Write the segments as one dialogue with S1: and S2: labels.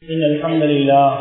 S1: إن الحمد لله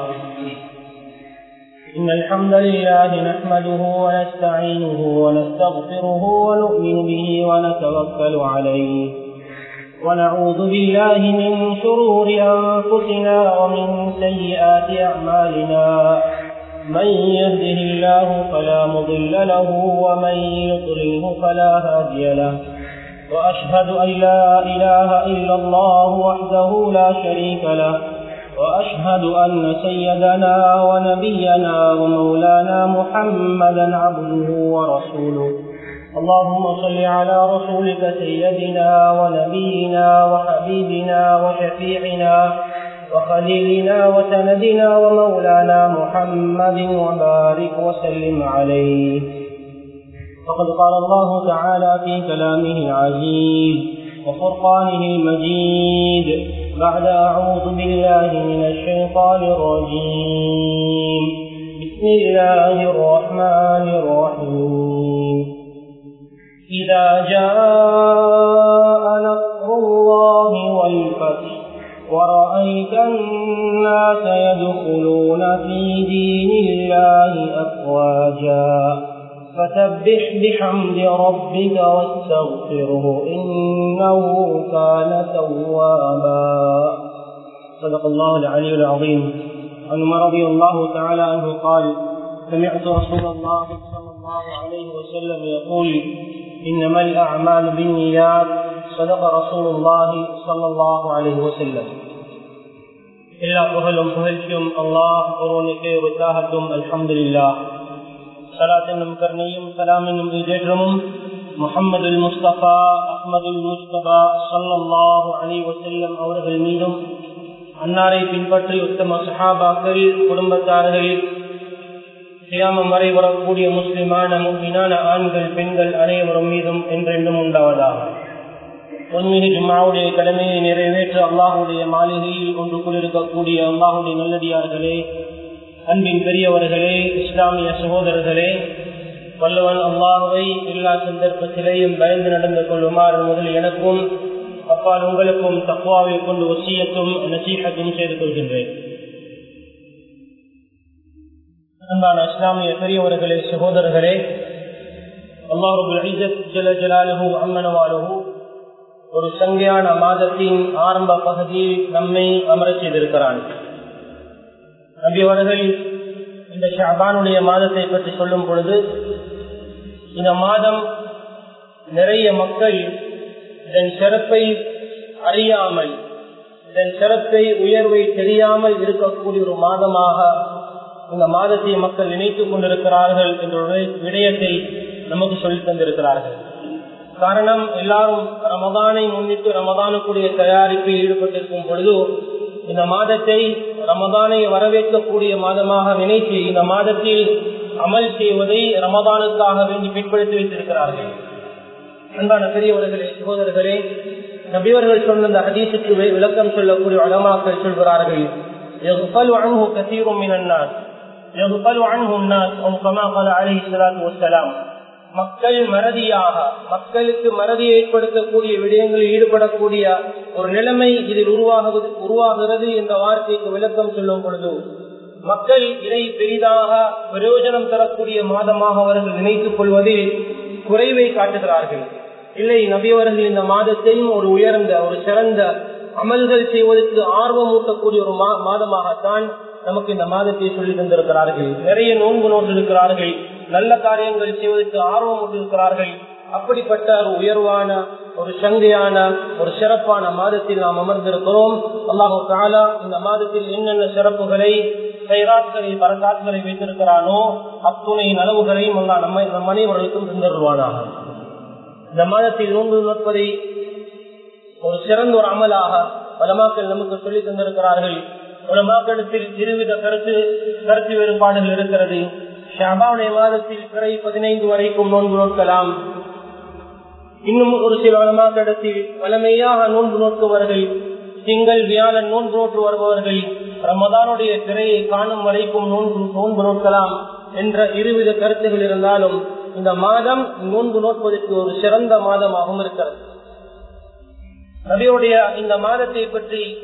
S1: إن الحمد لله نحمده ونستعينه ونستغفره ونؤمن به ونتوكل عليه ونعوذ بالله من شرور أنفسنا ومن سيئات أعمالنا من يهده الله فلا مضل له ومن يضلله فلا هادي له وأشهد أن لا إله إلا الله وحده لا شريك له وأشهد أن سيدنا ونبينا ومولانا محمدا عبده ورسوله اللهم صل على رسولك سيدنا ونبينا وحبيبنا وشفيعنا وخليلنا وسندنا ومولانا محمد وبارك وسلم عليه فقد قال الله تعالى في كلامه العزيز وفرقانه المجيد بعد أعوذ بالله من الشيطان الرجيم بسم الله الرحمن الرحيم إذا جاء نصر الله والفتح ورأيت الناس يدخلون في دين الله أفواجا فسبح بحمد ربك واستغفره إنه كان توابا صدق الله العلي العظيم عن عمر رضي الله تعالى عنه قال سمعت رسول الله صلى الله عليه وسلم يقول إنما الأعمال بالنيات صدق رسول الله صلى الله عليه وسلم எல்லா புகழும் புகழ்ச்சியும் அல்லாஹ் ஒருவனுக்கு உத்தாகட்டும் அல்ஹம்துலில்லா சலாத் என்னும் கருணையும் சலாம் என்னும் ஈடேற்றமும் முகமது முஸ்தபா அஹமதுல் முஸ்தபா சல்லாஹு அலி வசல்லம் அவர்கள் மீதும் அன்னாரை பின்பற்றி உத்தம சஹாபாக்கள் குடும்பத்தார்கள் சியாமம் வரை வரக்கூடிய முஸ்லிமான முக்கினான ஆண்கள் பெண்கள் அனைவரும் மீதும் என்றென்றும் உண்டாவதாக உண்மையை ஜும்மாவுடைய கடமையை நிறைவேற்ற அல்லாஹுடைய மாளிகையில் ஒன்று கொண்டிருக்கக்கூடிய அல்லாஹுடைய நல்லடியார்களே அன்பின் பெரியவர்களே இஸ்லாமிய சகோதரர்களே வல்லவன் அல்லாஹுவை எல்லா சந்தர்ப்பத்திலேயும் பயந்து நடந்து கொள்ளுமாறு முதல் எனக்கும் அப்பால் உங்களுக்கும் தக்குவாவை கொண்டு ஒசியத்தும் நசீகத்தும் செய்து கொள்கின்றேன் அன்பான இஸ்லாமிய பெரியவர்களே சகோதரர்களே அல்லாஹு ஜல ஜலாலுஹு அம்மனவாலுஹு ஒரு சங்கையான மாதத்தின் ஆரம்ப பகுதியில் நம்மை அமரச் செய்திருக்கிறான் நபி அவர்கள் இந்த ஷாபானுடைய மாதத்தை பற்றி சொல்லும் பொழுது இந்த மாதம் நிறைய மக்கள் இதன் சிறப்பை அறியாமல் இதன் சிறப்பை உயர்வை தெரியாமல் இருக்கக்கூடிய ஒரு மாதமாக இந்த மாதத்தை மக்கள் நினைத்துக் கொண்டிருக்கிறார்கள் என்ற விடயத்தை நமக்கு சொல்லித் தந்திருக்கிறார்கள் காரணம் எல்லாரும் ரமதானை முன்னிட்டு ரமதானுக்குரிய தயாரிப்பில் ஈடுபட்டிருக்கும் பொழுது இந்த மாதத்தை ரமதானை வரவேற்கக்கூடிய மாதமாக நினைத்து இந்த மாதத்தில் அமல் செய்வதை ரமதானுக்காக வேண்டி பின்படுத்தி வைத்திருக்கிறார்கள் அன்பான பெரியவர்களே சகோதரர்களே நபியவர்கள் சொன்ன இந்த ஹதீசுக்கு விளக்கம் சொல்லக்கூடிய அலமாக்கள் சொல்கிறார்கள் மக்கள் மறதியாக மக்களுக்கு மறதி ஏற்படுத்தக்கூடிய விடயங்களில் ஈடுபடக்கூடிய ஒரு நிலைமை இதில் உருவாகுவது உருவாகிறது என்ற வார்த்தைக்கு விளக்கம் சொல்லும் பொழுது மக்கள் இதை பெரிதாக பிரயோஜனம் தரக்கூடிய மாதமாக அவர்கள் நினைத்துக் கொள்வதில் குறைவை காட்டுகிறார்கள் இல்லை நபியவர்கள் இந்த மாதத்தையும் ஒரு உயர்ந்த ஒரு சிறந்த அமல்கள் செய்வதற்கு ஆர்வம் ஊட்டக்கூடிய ஒரு மாதமாகத்தான் நமக்கு இந்த மாதத்தை சொல்லி தந்திருக்கிறார்கள் நிறைய நோன்பு நோட்டு இருக்கிறார்கள் நல்ல காரியங்கள் செய்வதற்கு ஆர்வம் கொண்டிருக்கிறார்கள் அப்படிப்பட்ட ஒரு உயர்வான ஒரு சங்கையான ஒரு சிறப்பான மாதத்தில் நாம் அமர்ந்திருக்கிறோம் அல்லாஹு தாலா இந்த மாதத்தில் என்னென்ன சிறப்புகளை செயலாட்களை பரக்காட்களை வைத்திருக்கிறானோ அத்துணை நலவுகளையும் அல்லா நம்ம நம் அனைவர்களுக்கும் தந்துருவானாக இந்த மாதத்தில் நோன்பு நோட்பதை ஒரு சிறந்த ஒரு அமலாக பலமாக்கள் நமக்கு சொல்லி தந்திருக்கிறார்கள் உலமாக்களிடத்தில் இருவித கருத்து கருத்து வேறுபாடுகள் இருக்கிறது ஷாபாவுடைய மாதத்தில் பிறை பதினைந்து வரைக்கும் நோன்பு நோக்கலாம் இன்னும் ஒரு சில உலமாக்களிடத்தில் வளமையாக நோன்பு நோக்குவர்கள் திங்கள் வியாழன் நோன்பு நோட்டு வருபவர்கள் ரமதானுடைய திரையை காணும் வரைக்கும் நோன்பு நோன்பு நோக்கலாம் என்ற இருவித கருத்துகள் இருந்தாலும் இந்த மாதம் நோன்பு நோட்பதற்கு ஒரு சிறந்த மாதமாகவும் இருக்கிறது நபியுடைய இந்த மாதத்தை பற்றி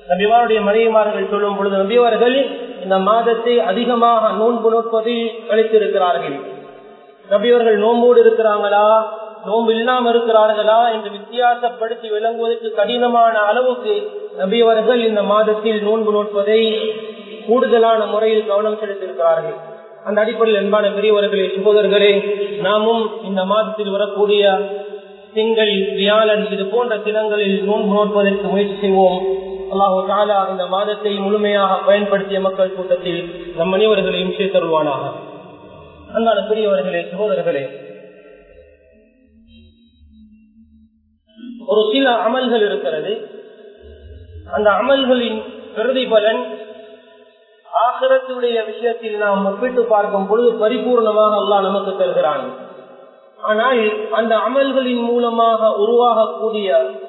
S1: நபிவாருடைய மனைவிமார்கள் சொல்லும் பொழுது நபியவர்கள் இந்த மாதத்தை அதிகமாக நோன்பு நோட்பதில் கழித்திருக்கிறார்கள் நபியவர்கள் நோம்போடு இருக்கிறாங்களா நோன்பு இல்லாம இருக்கிறார்களா என்று வித்தியாசப்படுத்தி விளங்குவதற்கு கடினமான அளவுக்கு நபியவர்கள் இந்த மாதத்தில் நோன்பு நோட்பதை கூடுதலான முறையில் கவனம் செலுத்தியிருக்கிறார்கள் அந்த அடிப்படையில் அன்பான பெரியவர்களே சுகோதர்களே நாமும் இந்த மாதத்தில் வரக்கூடிய திங்கள் வியாழன் இது போன்ற தினங்களில் நோன்பு நோட்பதற்கு முயற்சி செய்வோம் அல்லாஹு தாலா இந்த மாதத்தை முழுமையாக பயன்படுத்திய மக்கள் கூட்டத்தில் நம் அனைவர்களையும் சேர்த்தருவானாக அன்பான பெரியவர்களே சகோதரர்களே ஒரு சில அமல்கள் இருக்கிறது அந்த அமல்களின் பிரதிபலன் ஆகரத்துடைய விஷயத்தில் நாம் ஒப்பிட்டு பார்க்கும் பொழுது பரிபூர்ணமாக அல்லாஹ் நமக்கு தருகிறான் ஆனால் அந்த அமல்களின் மூலமாக உருவாகக்கூடிய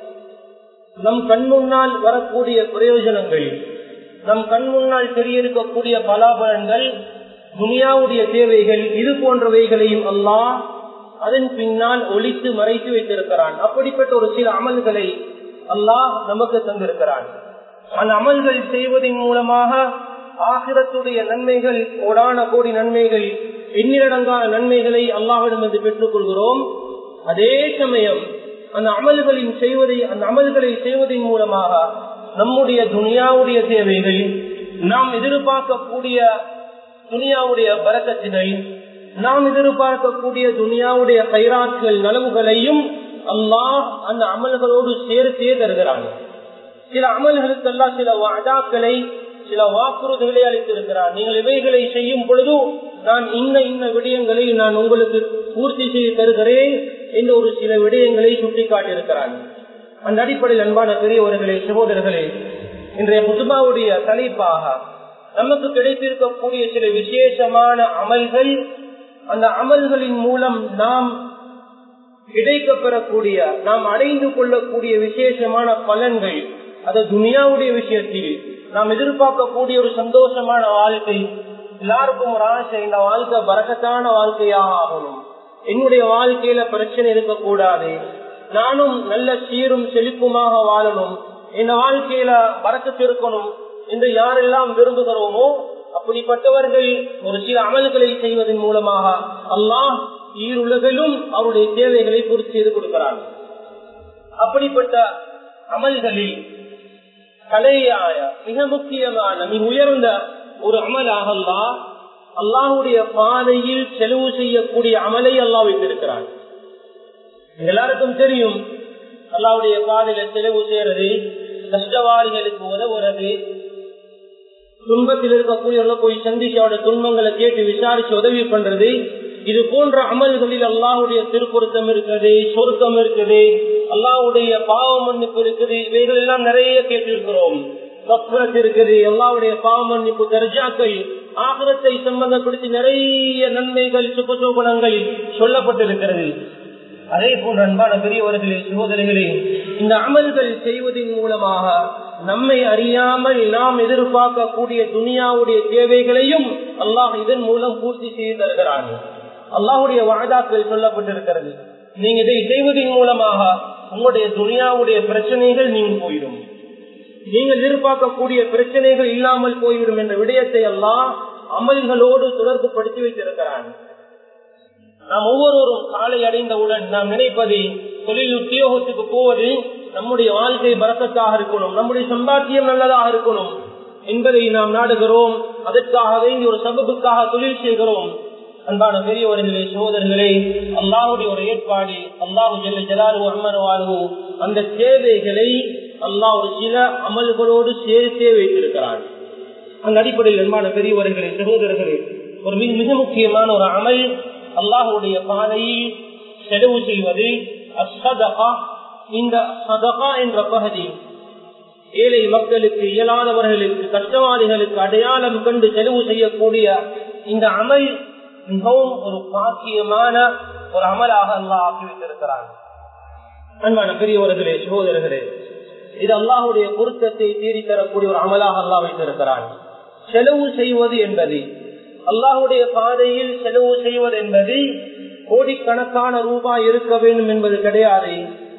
S1: நம் கண் முன்னால் வரக்கூடிய பிரயோஜனங்கள் நம் கண் முன்னால் தெரியக்கூடிய பலாபலன்கள் துனியாவுடைய தேவைகள் இது போன்றவைகளையும் அல்லாஹ் அதன் பின்னால் ஒழித்து மறைத்து வைத்திருக்கிறான் அப்படிப்பட்ட ஒரு சில அமல்களை அல்லாஹ் நமக்கு தந்திருக்கிறான் அந்த அமல்கள் செய்வதன் மூலமாக ஆசிரத்துடைய நன்மைகள் கோடான கோடி நன்மைகள் எண்ணிலடங்கான நன்மைகளை அல்லாஹிடமிருந்து பெற்றுக் கொள்கிறோம் அதே சமயம் அந்த அமல்களின் செய்வதை அந்த அமல்களை செய்வதன் மூலமாக நம்முடைய துனியாவுடைய தேவைகள் நாம் எதிர்பார்க்கக்கூடிய துனியாவுடைய பரக்கத்தினை நாம் எதிர்பார்க்கக்கூடிய துனியாவுடைய கைராட்கள் நலவுகளையும் அல்லாஹ் அந்த அமல்களோடு சேர்த்தே தருகிறான் சில அமல்களுக்கெல்லாம் சில வாதாக்களை சில வாக்குறுதிகளை அளித்திருக்கிறார் நீங்கள் இவைகளை செய்யும் பொழுது நான் இன்ன இன்ன விடயங்களை நான் உங்களுக்கு பூர்த்தி செய்து தருகிறேன் என்று ஒரு சில விடயங்களை சுட்டிக்காட்டியிருக்கிறான் அந்த அடிப்படையில் அன்பான பெரியவர்களே சகோதரர்களே இன்றைய புதுமாவுடைய தலைப்பாக நமக்கு கிடைத்திருக்கக்கூடிய சில விசேஷமான அமல்கள் அந்த அமல்களின் மூலம் நாம் கிடைக்கப்பெறக்கூடிய நாம் அடைந்து கொள்ளக்கூடிய விசேஷமான பலன்கள் அது துனியாவுடைய விஷயத்தில் நாம் எதிர்பார்க்கக்கூடிய ஒரு சந்தோஷமான வாழ்க்கை எல்லாருக்கும் ஒரு ஆசை இந்த வாழ்க்கை பறக்கத்தான வாழ்க்கையாக ஆகணும் என்னுடைய வாழ்க்கையில பிரச்சனை இருக்கக்கூடாது நானும் நல்ல சீரும் செழிப்புமாக வாழணும் இந்த வாழ்க்கையில பறக்கத்து இருக்கணும் என்று யாரெல்லாம் விரும்புகிறோமோ அப்படிப்பட்டவர்கள் ஒரு சில அமல்களை செய்வதன் மூலமாக அல்லாஹ் ஈருலகிலும் அவருடைய தேவைகளை பூர்த்தி செய்து கொடுக்கிறார் அப்படிப்பட்ட அமல்களில் கலையாய மிக முக்கியமான மிக உயர்ந்த ஒரு அமலாக அல்லா அல்லாஹுடைய பாதையில் செலவு செய்யக்கூடிய அமலை அல்லாஹ் வைத்திருக்கிறார் எல்லாருக்கும் தெரியும் அல்லாவுடைய பாதையில செலவு செய்யறது கஷ்டவாளிகளுக்கு உதவுறது துன்பத்தில் இருக்கக்கூடியவர்களை போய் சந்திச்சு அவருடைய துன்பங்களை கேட்டு விசாரிச்சு உதவி பண்றது இது போன்ற அமல்களில் அல்லாஹுடைய திருப்பொருத்தம் இருக்குது சொருக்கம் இருக்குது அல்லாஹுடைய பாவ மன்னிப்பு இருக்குது இவைகள் எல்லாம் நிறைய கேட்டிருக்கிறோம் கப்புரத் இருக்குது எல்லாவுடைய பாவ மன்னிப்பு தர்ஜாக்கள் ஆகரத்தை சம்பந்தப்படுத்தி நிறைய நன்மைகள் சுபசோபனங்கள் சொல்லப்பட்டிருக்கிறது அதே போன்ற அன்பான பெரியவர்களே சகோதரிகளே இந்த அமல்கள் செய்வதன் மூலமாக நம்மை அறியாமல் நாம் எதிர்பார்க்கக்கூடிய துனியாவுடைய தேவைகளையும் அல்லாஹ் இதன் மூலம் பூர்த்தி செய்து தருகிறான் அல்லாஹுடைய வாதாக்கள் சொல்லப்பட்டிருக்கிறது நீங்க இதை செய்வதன் மூலமாக உங்களுடைய துனியாவுடைய பிரச்சனைகள் நீங்க போயிடும் நீங்கள் எதிர்பார்க்கக்கூடிய பிரச்சனைகள் இல்லாமல் போய்விடும் என்ற விடயத்தை எல்லாம் அமல்களோடு தொடர்பு படுத்தி வைத்திருக்கிறான் நாம் ஒவ்வொருவரும் காலை அடைந்தவுடன் நாம் நினைப்பது தொழில் உத்தியோகத்துக்கு போவது நம்முடைய வாழ்க்கை பறக்கத்தாக இருக்கணும் நம்முடைய சம்பாத்தியம் நல்லதாக இருக்கணும் என்பதை நாம் நாடுகிறோம் அதற்காக வேண்டி ஒரு சபபுக்காக தொழில் செய்கிறோம் அன்பான பெரியவர்களே சோதர்களே அல்லாஹுடைய ஒரு ஏற்பாடு அல்லாஹு ஜெல்ல ஜலாலு அம்மனவாலு அந்த தேவைகளை அல்லாஹ் ஒரு சில அமல்களோடு சேர்த்தே வைத்திருக்கிறான் அந்த அடிப்படையில் அன்பான பெரியவர்களே சகோதரர்களே ஒரு மிக மிக முக்கியமான ஒரு அமல் அல்லாஹுடைய பாதையில் செலவு செய்வது அசதகா இந்த சதகா என்ற பகுதி ஏழை மக்களுக்கு இயலாதவர்களுக்கு கஷ்டவாதிகளுக்கு அடையாளம் கண்டு செலவு செய்யக்கூடிய இந்த அமல் மிகவும் ஒரு பாக்கியமான ஒரு அமலாக அல்லாஹ் ஆக்கி வைத்திருக்கிறான் அன்பான பெரியவர்களே சகோதரர்களே இது அல்லாஹுடைய பொருத்தத்தை தேடி தரக்கூடிய ஒரு அமலாக அல்லாஹ் வைத்திருக்கிறான் செலவு செய்வது என்பது அல்லாஹுடைய பாதையில் செலவு செய்வது என்பது கோடிக்கணக்கான ரூபாய் இருக்க வேண்டும் என்பது கிடையாது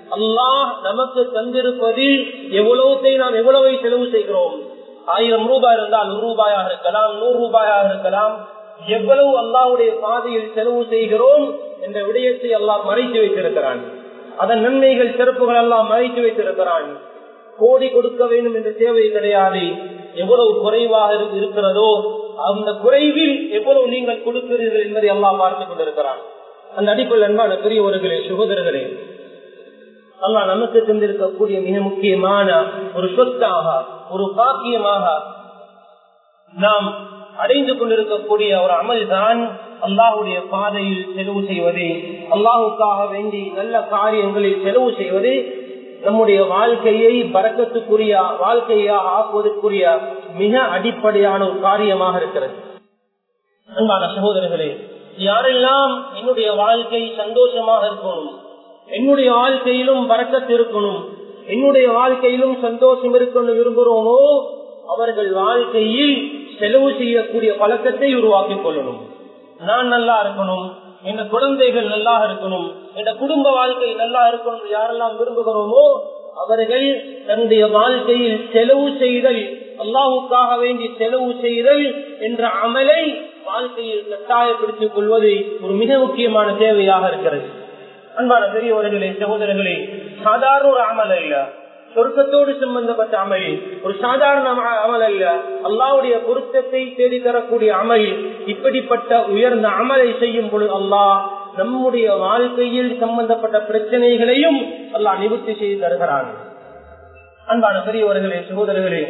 S1: அல்லாஹ் நமக்கு தந்திருப்பதில் எவ்வளவுத்தை நாம் எவ்வளவை செலவு செய்கிறோம் ஆயிரம் ரூபாய் இருந்தால் நூறு ரூபாயாக இருக்கலாம் நூறு ரூபாயாக இருக்கலாம் எவ்வளவு அல்லாவுடைய பாதையில் செலவு செய்கிறோம் என்ற விடயத்தை அல்லாஹ் மறைத்து வைத்திருக்கிறான் அதன் நன்மைகள் சிறப்புகள் எல்லாம் மறைத்து வைத்திருக்கிறான் கோடி கொடுக்க வேண்டும் என்ற தேவை கிடையாது எவ்வளவு குறைவாக இருக்கிறதோ அந்த குறைவில் எவ்வளவு நீங்கள் கொடுக்கிறீர்கள் என்பதை எல்லாம் பார்த்துக் கொண்டிருக்கிறான் அந்த அடிப்படையில் அன்பான பெரியவர்களே சுகோதரர்களே அல்லா நமக்கு தந்திருக்கக்கூடிய மிக முக்கியமான ஒரு சொத்தாக ஒரு பாக்கியமாக நாம் அடைந்து கொண்டிருக்கக்கூடிய ஒரு அமல் தான் அல்லாஹுடைய பாதையில் செலவு செய்வது அல்லாஹுக்காக வேண்டி நல்ல காரியங்களில் செலவு செய்வது நம்முடைய வாழ்க்கையை பறக்கத்துக்குரிய வாழ்க்கையாக ஆக்குவதற்குரிய மிக அடிப்படையான ஒரு காரியமாக இருக்கிறது அன்பான சகோதரர்களே யாரெல்லாம் என்னுடைய வாழ்க்கை சந்தோஷமாக இருக்கணும் என்னுடைய வாழ்க்கையிலும் பறக்கத்து இருக்கணும் என்னுடைய வாழ்க்கையிலும் சந்தோஷம் இருக்கணும் விரும்புகிறோமோ அவர்கள் வாழ்க்கையில் செலவு செய்யக்கூடிய பழக்கத்தை உருவாக்கிக் கொள்ளணும் நான் நல்லா இருக்கணும் என் குழந்தைகள் நல்லா இருக்கணும் என் குடும்ப வாழ்க்கை நல்லா இருக்கணும் யாரெல்லாம் விரும்புகிறோமோ அவர்கள் தன்னுடைய வாழ்க்கையில் செலவு செய்தல் அல்லாஹுக்காக வேண்டி செலவு செய்தல் என்ற அமலை வாழ்க்கையில் கட்டாயப்படுத்திக் கொள்வது ஒரு மிக முக்கியமான தேவையாக இருக்கிறது அன்பான பெரியவர்களே சகோதரர்களே சாதாரண ஒரு அமல் அல்ல சொர்க்கத்தோடு சம்பந்தப்பட்ட அமல் ஒரு சாதாரண அமல் அல்ல அல்லாவுடைய பொருத்தத்தை தேடி தரக்கூடிய அமல் இப்படிப்பட்ட உயர்ந்த அமலை செய்யும் பொழுது அல்லாஹ் நம்முடைய வாழ்க்கையில் சம்பந்தப்பட்ட பிரச்சனைகளையும் அல்லாஹ் நிவர்த்தி செய்து தருகிறான் அன்பான பெரியவர்களே சகோதரர்களே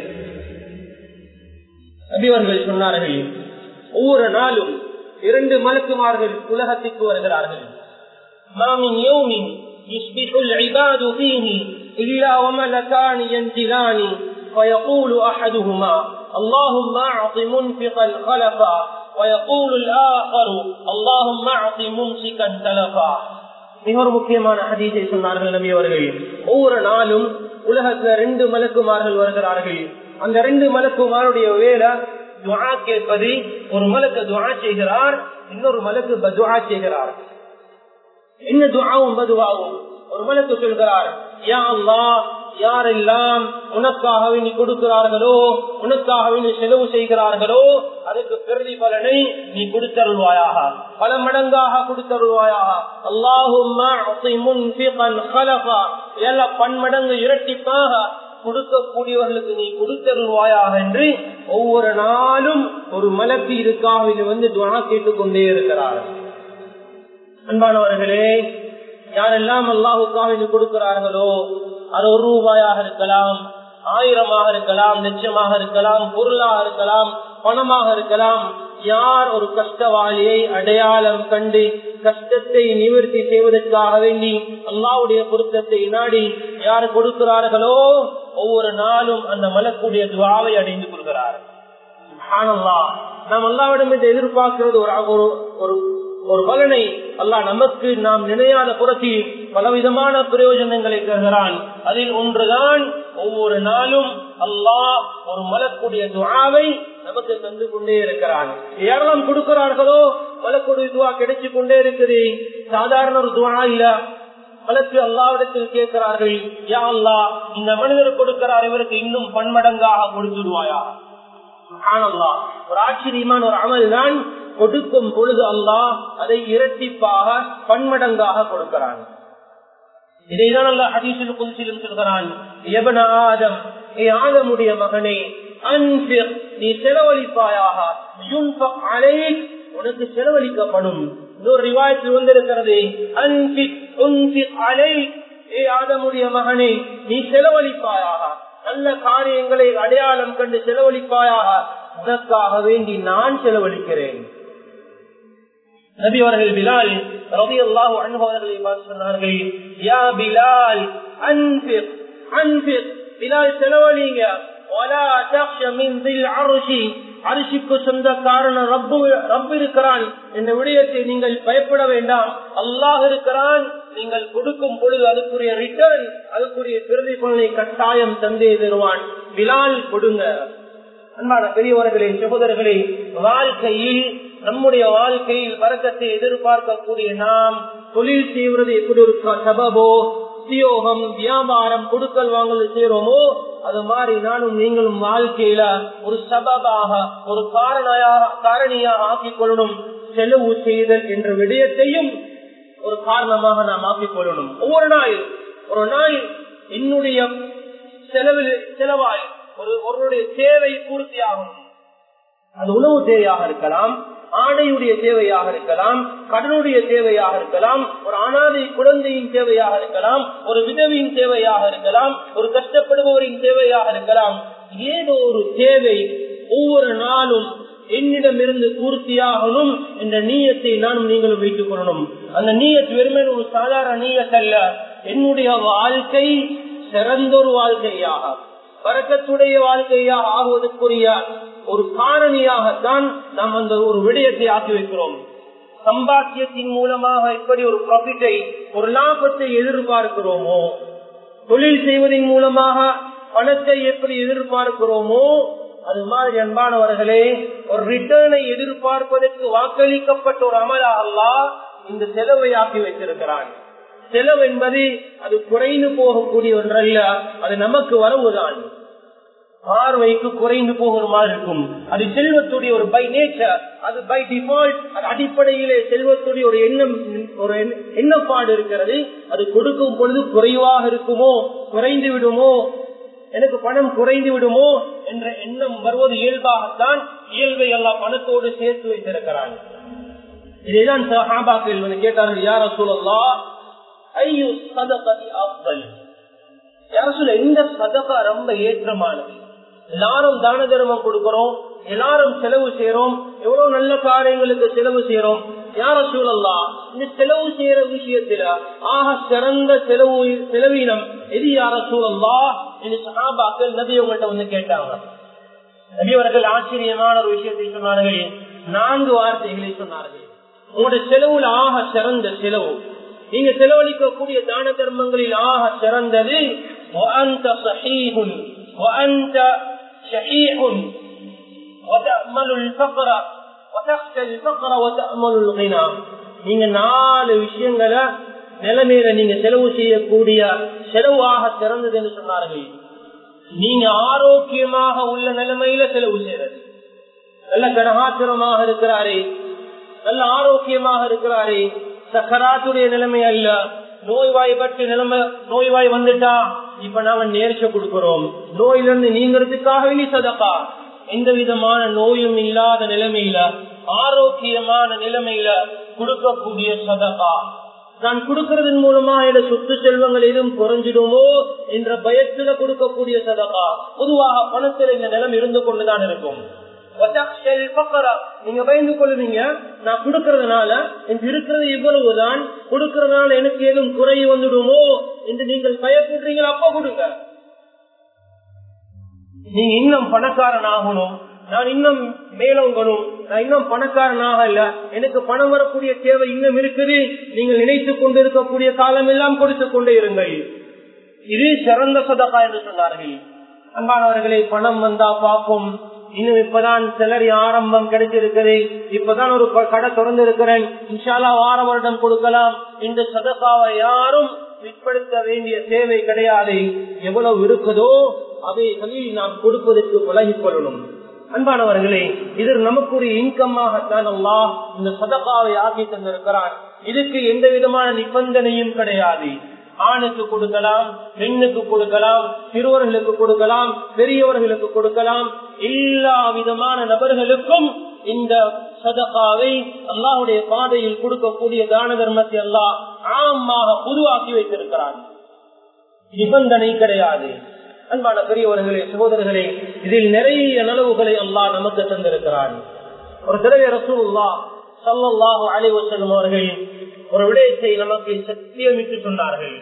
S1: நபிவர்கள் சொன்னார்கள் ஒவ்வொரு நாளும் இரண்டு மலக்குமார்கள் உலகத்திற்கு வருகிறார்கள் மாமின் யோமின் يصبح العباد فيه إلا وملكان ينزلان فيقول أحدهما اللهم أعط منفقا خلفا ويقول الآخر اللهم أعط ممسكا تلفا மிக ஒரு முக்கியமான ஹதீஸை சொன்னார்கள் நபி அவர்கள் ஒவ்வொரு நாளும் உலகத்துல ரெண்டு மலக்குமார்கள் வருகிறார்கள் அந்த ரெண்டு மலக்குமாருடைய வேலை துவா கேட்பது ஒரு மலக்கு துவா செய்கிறார் இன்னொரு மலக்கு பதுவா செய்கிறார் என்ன துவாவும் பதுவாவும் ஒரு மலக்கு சொல்கிறார் யா அல்லா யாரெல்லாம் உனக்காகவே நீ கொடுக்கிறார்களோ உனக்காகவே நீ செலவு செய்கிறார்களோ அதுக்கு பிரதிபலனை நீ கொடுத்தருள்வாயாக பல மடங்காக கொடுத்தருள்வாயாக அல்லாஹும் பன்மடங்கு இரட்டிப்பாக கொடுக்கக்கூடியவர்களுக்கு நீ கொடுத்தருள்வாயாக என்று ஒவ்வொரு நாளும் ஒரு மலக்கு இதுக்காக வந்து துவா கேட்டுக்கொண்டே இருக்கிறார்கள் அன்பானவர்களே யாரெல்லாம் அல்லாஹுக்காக கொடுக்கிறார்களோ அது ஒரு ரூபாயாக இருக்கலாம் ஆயிரமாக இருக்கலாம் லட்சமாக இருக்கலாம் பொருளாக இருக்கலாம் பணமாக இருக்கலாம் யார் ஒரு கஷ்டவாளியை அடையாளம் கண்டு கஷ்டத்தை நிவர்த்தி செய்வதற்காக வேண்டி அல்லாவுடைய பொருத்தத்தை நாடி யார் கொடுக்கிறார்களோ ஒவ்வொரு நாளும் அந்த மலக்கூடிய துவாவை அடைந்து கொள்கிறார் நாம் அல்லாவிடம் எதிர்பார்க்கிறது ஒரு ஒரு ஒரு பலனை அல்லா நமக்கு நாம் நினையாத புறத்தில் பலவிதமான பிரயோஜனங்களை தருகிறான் அதில் ஒன்றுதான் ஒவ்வொரு நாளும் அல்லாஹ் ஒரு மலக்கூடிய துவாவை நமக்கு தந்து கொண்டே இருக்கிறான் யாரெல்லாம் கொடுக்கிறார்களோ மலக்கூடிய துவா கிடைச்சு கொண்டே இருக்குது சாதாரண ஒரு துவா இல்ல மலக்கு அல்லாவிடத்தில் கேட்கிறார்கள் யா அல்லா இந்த மனிதர் கொடுக்கிறார் இவருக்கு இன்னும் பன்மடங்காக கொடுத்துடுவாயா ஒரு ஆச்சரியமான ஒரு அமல் தான் கொடுக்கும் பொழுது அல்லாஹ் அதை இரட்டிப்பாக பன்மடங்காக கொடுக்கிறான் இதைதான் அல்ல ஹதீசில் குதிசிலும் சொல்கிறான் எவன ஆதம் ஏ ஆதமுடைய மகனே அன்பிர் நீ செலவழிப்பாயாக உனக்கு செலவழிக்கப்படும் இன்னொரு ரிவாயத்தில் வந்திருக்கிறது அன்பிக் உன்பிக் அலை ஏ ஆதமுடைய மகனே நீ செலவழிப்பாயாக நல்ல காரியங்களை அடையாளம் கண்டு செலவழிப்பாயாக அதற்காக வேண்டி நான் செலவழிக்கிறேன் நபி அவர்கள் பிலால் ரவி அல்லாஹு அனுபவர்களை பார்த்து சொன்னார்கள் யா பிலால் அன்பிர் அன்பிர் பிலால் செலவழிங்க அரிசிக்கு சொந்தக்காரன் ரப்பு ரப்பு இருக்கிறான் என்ற விடயத்தை நீங்கள் பயப்பட வேண்டாம் அல்லாஹ் இருக்கிறான் நீங்கள் கொடுக்கும் பொழுது அதுக்குரிய ரிட்டர்ன் அதுக்குரிய பிரதிபலனை கட்டாயம் தந்தே தருவான் பிலால் கொடுங்க அன்பான பெரியவர்களே சகோதரர்களே வாழ்க்கையில் நம்முடைய வாழ்க்கையில் வரக்கத்தை எதிர்பார்க்கக்கூடிய நாம் தொழில் செய்வது எப்படி ஒரு சபபோ உத்தியோகம் வியாபாரம் கொடுக்கல் வாங்கல் செய்யறோமோ அது மாதிரி நானும் நீங்களும் வாழ்க்கையில ஒரு சபபாக ஒரு காரணியாக காரணியாக ஆக்கிக் கொள்ளணும் செலவு செய்தல் என்ற விடயத்தையும் ஒரு காரணமாக நாம் ஆக்கிக் கொள்ளணும் ஒவ்வொரு நாள் ஒரு நாள் என்னுடைய செலவில் செலவாய் ஒரு ஒருவருடைய தேவை பூர்த்தியாகும் அது உணவு தேவையாக இருக்கலாம் ஆடையுடைய தேவையாக இருக்கலாம் கடனுடைய தேவையாக இருக்கலாம் ஒரு அனாதை குழந்தையின் தேவையாக இருக்கலாம் ஒரு விதவியின் தேவையாக இருக்கலாம் ஒரு கஷ்டப்படுபவரின் தேவையாக இருக்கலாம் ஏதோ ஒரு தேவை ஒவ்வொரு நாளும் என்னிடமிருந்து பூர்த்தியாகணும் என்ற நீயத்தை நானும் நீங்களும் வைத்துக் கொள்ளணும் அந்த நீயத் வெறுமன் ஒரு சாதாரண நீயத்தல்ல என்னுடைய வாழ்க்கை சிறந்தொரு வாழ்க்கையாக பறக்கத்துடைய வாழ்க்கையாக ஆகுவதற்குரிய ஒரு காரணியாகத்தான் நாம் அந்த ஒரு விடயத்தை ஆக்கி வைக்கிறோம் சம்பாத்தியத்தின் மூலமாக எப்படி ஒரு ப்ராஃபிட்டை ஒரு லாபத்தை எதிர்பார்க்கிறோமோ தொழில் செய்வதன் மூலமாக பணத்தை எப்படி எதிர்பார்க்கிறோமோ அது மாதிரி அன்பானவர்களே ஒரு ரிட்டர்னை எதிர்பார்ப்பதற்கு வாக்களிக்கப்பட்ட ஒரு அமலாக இந்த செலவை ஆக்கி வைத்திருக்கிறான் செலவு என்பது அது குறைந்து போகக்கூடிய ஒன்றல்ல அது நமக்கு வரவுதான் பார்வைக்கு குறைந்து போகிற மாதிரி இருக்கும் அது செல்வத்துடைய ஒரு பை நேச்சர் அது பை டிஃபால்ட் அது அடிப்படையிலே செல்வத்துடைய ஒரு எண்ணம் ஒரு எண்ணப்பாடு இருக்கிறது அது கொடுக்கும் பொழுது குறைவாக இருக்குமோ குறைந்து விடுமோ எனக்கு பணம் குறைந்து விடுமோ என்ற எண்ணம் வருவது இயல்பாகத்தான் இயல்பை எல்லாம் பணத்தோடு சேர்த்து வைத்திருக்கிறான் இதைதான் சஹாபாக்கள் வந்து கேட்டார்கள் யார சூழல்லா ஐயோ சதகதி அவ்வல் யார சொல்ல எந்த சதகா ரொம்ப ஏற்றமானது எல்லாரும் தான தர்மம் கொடுக்கிறோம் எல்லாரும் செலவு செய்யறோம் எவ்வளவு நல்ல காரியங்களுக்கு செலவு செய்யறோம் யார சூழல்லா இந்த செலவு செய்யற விஷயத்துல ஆக சிறந்த செலவு செலவீனம் எது யார சூழல்லா என்று சகாபாக்கள் நபி உங்கள்கிட்ட வந்து கேட்டாங்க நபி அவர்கள் ஆச்சரியமான ஒரு விஷயத்தை சொன்னார்கள் நான்கு வார்த்தைகளை சொன்னார்கள் உங்களுடைய செலவுல ஆக சிறந்த செலவு நீங்க செலவழிக்கக்கூடிய தான தர்மங்களில் ஆக சிறந்தது شحيح وتأمل الفقر وتخشى الفقر وتأمل الغنى நீங்க நாலு விஷயங்களை நிலைமையில நீங்க செலவு செய்யக்கூடிய செலவாக சிறந்தது என்று சொன்னார்கள் நீங்க ஆரோக்கியமாக உள்ள நிலைமையில செலவு செய்யறது நல்ல கனகாத்திரமாக இருக்கிறாரே நல்ல ஆரோக்கியமாக இருக்கிறாரே சக்கராத்துடைய நிலைமை அல்ல நோய்வாய்ப்பட்டு நிலைமை நோய்வாய் வந்துட்டா இப்ப நாம நேர்ச்ச கொடுக்கிறோம் நோயிலிருந்து நீங்கிறதுக்காக இனி சதக்கா எந்த விதமான நோயும் இல்லாத நிலைமையில ஆரோக்கியமான நிலைமையில கொடுக்கக்கூடிய சதக்கா நான் கொடுக்கறதன் மூலமா என்னோட சொத்து செல்வங்கள் எதுவும் குறைஞ்சிடுமோ என்ற பயத்துல கொடுக்கக்கூடிய சதக்கா பொதுவாக பணத்தில் இந்த நிலம் இருந்து கொண்டுதான் இருக்கும் நீங்க பயந்து கொள்ளுவீங்க நான் கொடுக்கறதுனால எனக்கு இருக்கிறது இவ்வளவுதான் கொடுக்கறதுனால எனக்கு ஏதும் குறை வந்துடுமோ என்று நீங்கள் பயப்படுறீங்களா அப்ப கொடுங்க நீங்க இன்னும் பணக்காரன் ஆகணும் நான் இன்னும் மேலோங்கணும் நான் இன்னும் பணக்காரனாக இல்ல எனக்கு பணம் வரக்கூடிய தேவை இன்னும் இருக்குது நீங்கள் நினைத்துக் கொண்டிருக்கக்கூடிய காலம் எல்லாம் கொடுத்துக் கொண்டே இருங்கள் இது சிறந்த சதக்கா என்று சொன்னார்கள் அன்பானவர்களை பணம் வந்தா பார்ப்போம் இன்னும் இப்பதான் சிலரி ஆரம்பம் கிடைச்சிருக்குது இப்பதான் ஒரு கடை திறந்து இருக்கிறேன் இன்ஷாலா வார வருடம் கொடுக்கலாம் இந்த சதக்காவை யாரும் பிற்படுத்த வேண்டிய தேவை கிடையாது எவ்வளவு இருக்குதோ அவைகளில் நாம் கொடுப்பதற்கு பழகிக் கொள்ளணும் அன்பானவர்களே இது நமக்கு ஒரு இன்கம்மாகத்தான் அல்லா இந்த சதக்காவை ஆக்கி தந்திருக்கிறான் இதுக்கு எந்த விதமான நிபந்தனையும் கிடையாது ஆணுக்கு கொடுக்கலாம் பெண்ணுக்கு கொடுக்கலாம் சிறுவர்களுக்கு கொடுக்கலாம் பெரியவர்களுக்கு கொடுக்கலாம் எல்லா விதமான நபர்களுக்கும் இந்த சதகாவை அல்லாஹுடைய பாதையில் கொடுக்கக்கூடிய தான தர்மத்தை அல்லாஹ் ஆமாக பொதுவாக்கி வைத்திருக்கிறான் நிபந்தனை கிடையாது அன்பான பெரியவர்களே சகோதரர்களே இதில் நிறைய நலவுகளை அல்லாஹ் நமக்கு தந்திருக்கிறான் ஒரு தடவை ரசூல்லா சல்லாஹூ அலைவசல்லம் அவர்கள் ஒரு விடயத்தை நமக்கு சத்தியமிட்டு சொன்னார்கள்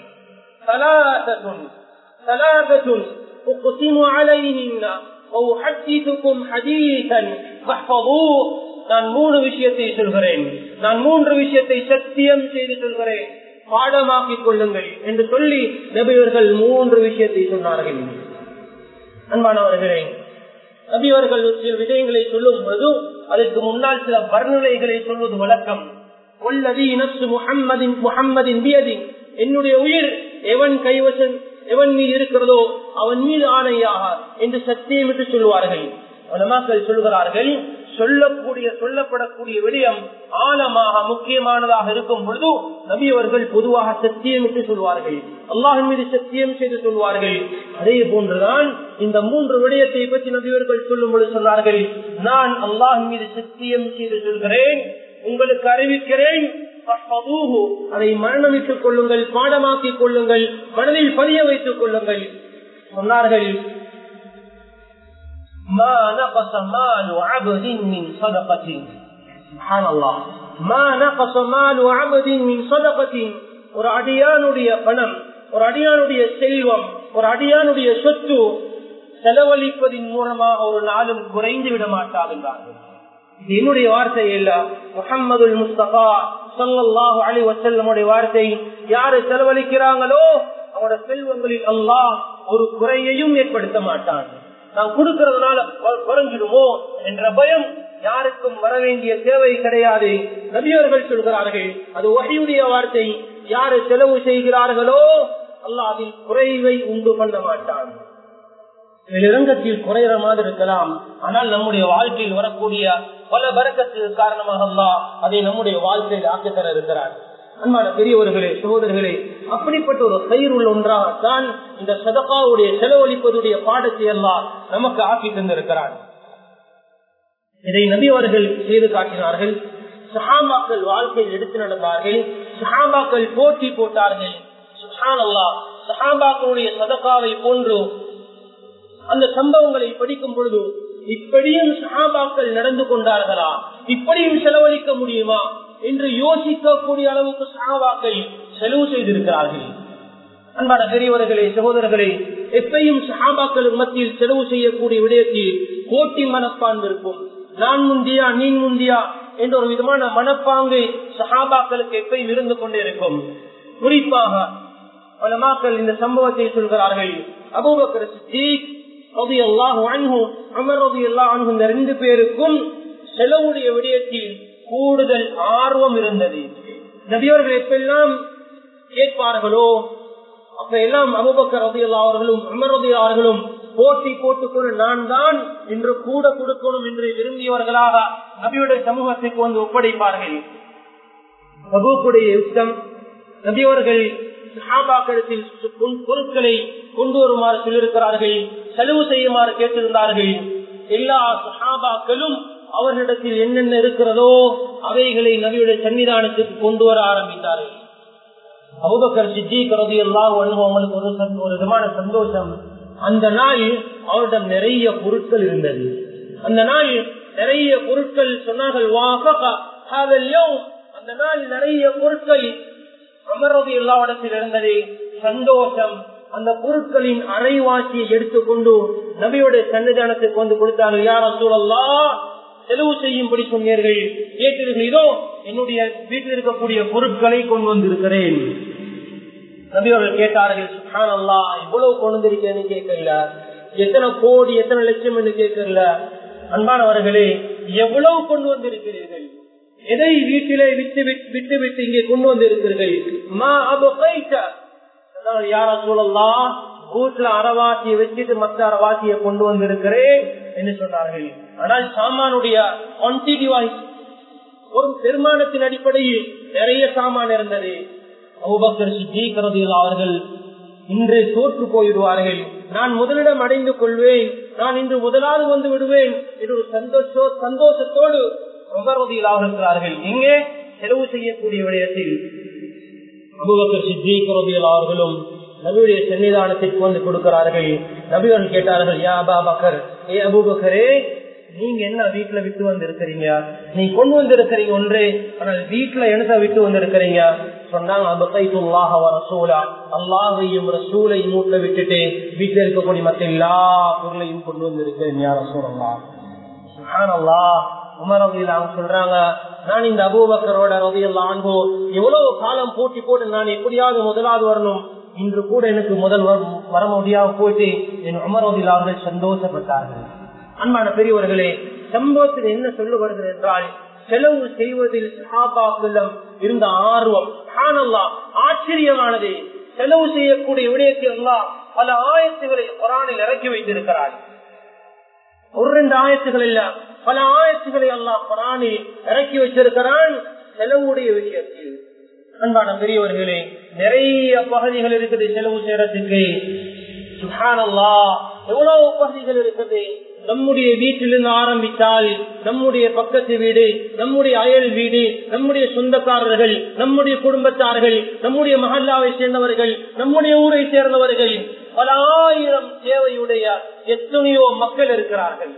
S1: நான் மூணு விஷயத்தை சொல்கிறேன் நான் மூன்று விஷயத்தை சத்தியம் செய்து சொல்கிறேன் பாடமாக்கிக் கொள்ளுங்கள் என்று சொல்லி நபியவர்கள் மூன்று விஷயத்தை சொன்னார்கள் அன்பானவர்களே நபியவர்கள் சில விஷயங்களை சொல்லும் போது அதற்கு முன்னால் சில வர்ணனைகளை சொல்வது வழக்கம் முகம்மதின் முகம்மதின் பியதி என்னுடைய உயிர் எவன் கைவசம் எவன் மீது இருக்கிறதோ அவன் மீது ஆணையாக என்று சத்தியமிட்டு சொல்வார்கள் உலமாக்கள் சொல்கிறார்கள் சொல்லக்கூடிய சொல்லப்படக்கூடிய விடயம் ஆழமாக முக்கியமானதாக இருக்கும் பொழுது நபி அவர்கள் பொதுவாக சத்தியமிட்டு சொல்வார்கள் அல்லாஹின் மீது சத்தியம் செய்து சொல்வார்கள் அதே போன்றுதான் இந்த மூன்று விடயத்தை பற்றி நபியவர்கள் சொல்லும் பொழுது சொன்னார்கள் நான் அல்லாஹின் மீது சத்தியம் செய்து சொல்கிறேன் உங்களுக்கு அறிவிக்கிறேன் அதை மரணமிட்டுக் கொள்ளுங்கள் பாடமாக்கிக் கொள்ளுங்கள் மனதில் பதிய வைத்துக் கொள்ளுங்கள் சொன்னார்கள் ما نقص مال عبد من صدقة سبحان الله ما نقص مال عبد من صدقة ஒரு அடியானுடைய பணம் ஒரு அடியானுடைய செல்வம் ஒரு அடியானுடைய சொத்து செலவழிப்பதின் மூலமாக ஒரு நாளும் குறைந்து விட மாட்டாதுன்றார்கள் இது என்னுடைய வார்த்தை இல்ல முகமது முஸ்தபா சொல்லல்லாஹு அலி வசல்லமுடைய வார்த்தை யாரு செலவழிக்கிறாங்களோ அவரோட செல்வங்களில் அல்லாஹ் ஒரு குறையையும் ஏற்படுத்த மாட்டான் நான் கொடுக்கறதுனால குறைஞ்சிடுமோ என்ற பயம் யாருக்கும் வர வேண்டிய தேவை கிடையாது நபியவர்கள் சொல்கிறார்கள் அது வகையுடைய வார்த்தை யாரு செலவு செய்கிறார்களோ அல்லாஹ் அதில் குறைவை உண்டு பண்ண மாட்டான் வெளிரங்கத்தில் குறைகிற மாதிரி இருக்கலாம் ஆனால் நம்முடைய வாழ்க்கையில் வரக்கூடிய பல பறக்கத்துக்கு காரணமாக அல்லாஹ் அதை நம்முடைய வாழ்க்கையில் ஆக்கித்தர இருக்கிறார் அன்பான பெரியவர்களே சகோதரர்களே அப்படிப்பட்ட ஒரு கயிறு உள்ள ஒன்றாகத்தான் இந்த சதகாவுடைய செலவழிப்பதுடைய பாடத்தை எல்லாம் நமக்கு ஆக்கி தந்திருக்கிறார் இதை நபி அவர்கள் செய்து காட்டினார்கள் சஹாபாக்கள் வாழ்க்கையில் எடுத்து நடந்தார்கள் சஹாபாக்கள் போட்டி போட்டார்கள் சுஹானல்லா சஹாபாக்களுடைய சதகாவை போன்று அந்த சம்பவங்களை படிக்கும் பொழுது இப்படியும் சஹாபாக்கள் நடந்து கொண்டார்களா இப்படியும் செலவழிக்க முடியுமா என்று யோசிக்கக்கூடிய அளவுக்கு சஹாபாக்கள் செலவு செய்திருக்கிறார்கள் அன்பான பெரியவர்களே சகோதரர்களே எப்பையும் சஹாபாக்களுக்கு மத்தியில் செலவு செய்யக்கூடிய விடயத்தில் போட்டி மனப்பான்பு இருக்கும் நான் முந்தியா நீ முந்தியா என்ற ஒரு விதமான மனப்பாங்கு சஹாபாக்களுக்கு எப்பயும் இருந்து கொண்டே இருக்கும் குறிப்பாக பல மக்கள் இந்த சம்பவத்தை சொல்கிறார்கள் அபூபக்கர் சித்திக் இந்த ரெண்டு பேருக்கும் செலவுடைய விடயத்தில் கூடுதல் ஆர்வம் இருந்தது நபியவர்கள் எப்பெல்லாம் கேட்பார்களோ அப்ப எல்லாம் அபுபக்கர் ரதியல்லா அவர்களும் அமரதி அவர்களும் போட்டி போட்டுக்கொண்டு நான் தான் இன்று கூட கொடுக்கணும் என்று விரும்பியவர்களாக நபியுடைய சமூகத்திற்கு வந்து ஒப்படைப்பார்கள் வகுப்புடைய யுத்தம் நபியவர்கள் சஹாபாக்களத்தில் பொருட்களை கொண்டு வருமாறு சொல்லியிருக்கிறார்கள் செலவு செய்யுமாறு கேட்டிருந்தார்கள் எல்லா சஹாபாக்களும் அவர்களிடத்தில் என்னென்ன இருக்கிறதோ அவைகளை நபியுடைய சன்னிதானத்துக்கு கொண்டு வர ஆரம்பித்தார்கள் அபுபக்கர் சித்திக் ரதி எல்லாம் அவங்களுக்கு ஒரு ஒரு விதமான சந்தோஷம் அந்த நாள் அவரிடம் நிறைய பொருட்கள் இருந்தது அந்த நாள் நிறைய பொருட்கள் சொன்னார்கள் அந்த நாள் நிறைய பொருட்கள் அமரதி எல்லா இடத்தில் இருந்தது சந்தோஷம் அந்த பொருட்களின் அரைவாசியை எடுத்துக்கொண்டு நபியுடைய சன்னிதானத்துக்கு வந்து கொடுத்தார்கள் யார் சூழல்லா செலவு செய்யும்படி சொன்னீர்கள் கேட்டீர்கள் இதோ என்னுடைய வீட்டில் இருக்கக்கூடிய பொருட்களை கொண்டு வந்திருக்கிறேன் நபி அவர்கள் கேட்டார்கள் சுஹானல்லா இவ்வளவு கொண்டு வந்திருக்கேன்னு கேட்கல எத்தனை கோடி எத்தனை லட்சம் என்று கேட்கல அன்பானவர்களே எவ்வளவு கொண்டு வந்திருக்கிறீர்கள் எதை வீட்டிலே விட்டு விட்டு விட்டு இங்கே கொண்டு வந்திருக்கிறீர்கள் மா அபு யார சூழல்லாம் வீட்டுல அறவாசியை வச்சுட்டு மத்த அறவாசியை கொண்டு வந்திருக்கிறேன் என்று சொன்னார்கள் ஆனால் சாமானுடைய குவான்டிட்டி வாய்ஸ் ஒரு பெருமானத்தின் அடிப்படையில் நிறைய சாமான் இருந்தது அபுபக்கர் சித்திக்கிறது அவர்கள் இன்று தோற்று போயிடுவார்கள் நான் முதலிடம் அடைந்து கொள்வேன் நான் இன்று முதலாவது வந்து விடுவேன் என்று ஒரு சந்தோஷ சந்தோஷத்தோடு உபரதியிலாக இருக்கிறார்கள் எங்கே செலவு செய்யக்கூடிய விடயத்தில் அபுபக்கர் சித்திக்கிறது அவர்களும் நபியுடைய சன்னிதானத்திற்கு வந்து கொடுக்கிறார்கள் நபிகள் கேட்டார்கள் யா அபா பக்கர் ஏ அபுபக்கரே நீங்க என்ன வீட்டுல விட்டு வந்து இருக்கிறீங்க நீ கொண்டு வந்திருக்கிறீங்க ஒன்றே ஆனால் வீட்டுல என்ன விட்டு வந்திருக்கிறீங்க சொன்னாங்க அல்லாஹையும் ரசூலையும் வீட்டுல விட்டுட்டு வீட்டுல இருக்கக்கூடிய மத்த எல்லா பொருளையும் கொண்டு வந்திருக்கிறேன் யார் ரசூலல்லா உமரவியில் சொல்றாங்க நான் இந்த அபூபக்கரோட ரவியெல்லாம் அன்போ எவ்வளவு காலம் போட்டி போட்டு நான் எப்படியாவது முதலாவது வரணும் இன்று கூட எனக்கு முதல் வர முடியாம போயிட்டு என் உமரவியில் அவர்கள் சந்தோஷப்பட்டார்கள் அன்பான பெரியவர்களே சம்பவத்தில் என்ன சொல்லப்படுகிறது என்றால் செலவு செய்வதில் சஹாபாக்களிடம் இருந்த ஆர்வம் ஆச்சரியமானது செலவு செய்யக்கூடிய விடயத்தில் எல்லாம் பல ஆயத்துகளை குரானில் இறக்கி வைத்திருக்கிறார் ஒரு ரெண்டு ஆயத்துகள் இல்ல பல ஆயத்துக்களை எல்லாம் குரானில் இறக்கி வச்சிருக்கிறான் செலவுடைய விஷயத்தில் அன்பான பெரியவர்களே நிறைய பகுதிகள் இருக்குது செலவு செய்யறதுக்கு சுகானல்லா எவ்வளவு பகுதிகள் இருக்குது நம்முடைய வீட்டிலிருந்து ஆரம்பித்தால் நம்முடைய பக்கத்து வீடு நம்முடைய அயல் வீடு நம்முடைய சொந்தக்காரர்கள் நம்முடைய குடும்பத்தார்கள் நம்முடைய மஹல்லாவை சேர்ந்தவர்கள் நம்முடைய ஊரை சேர்ந்தவர்கள் பல ஆயிரம் தேவையுடைய எத்தனையோ மக்கள் இருக்கிறார்கள்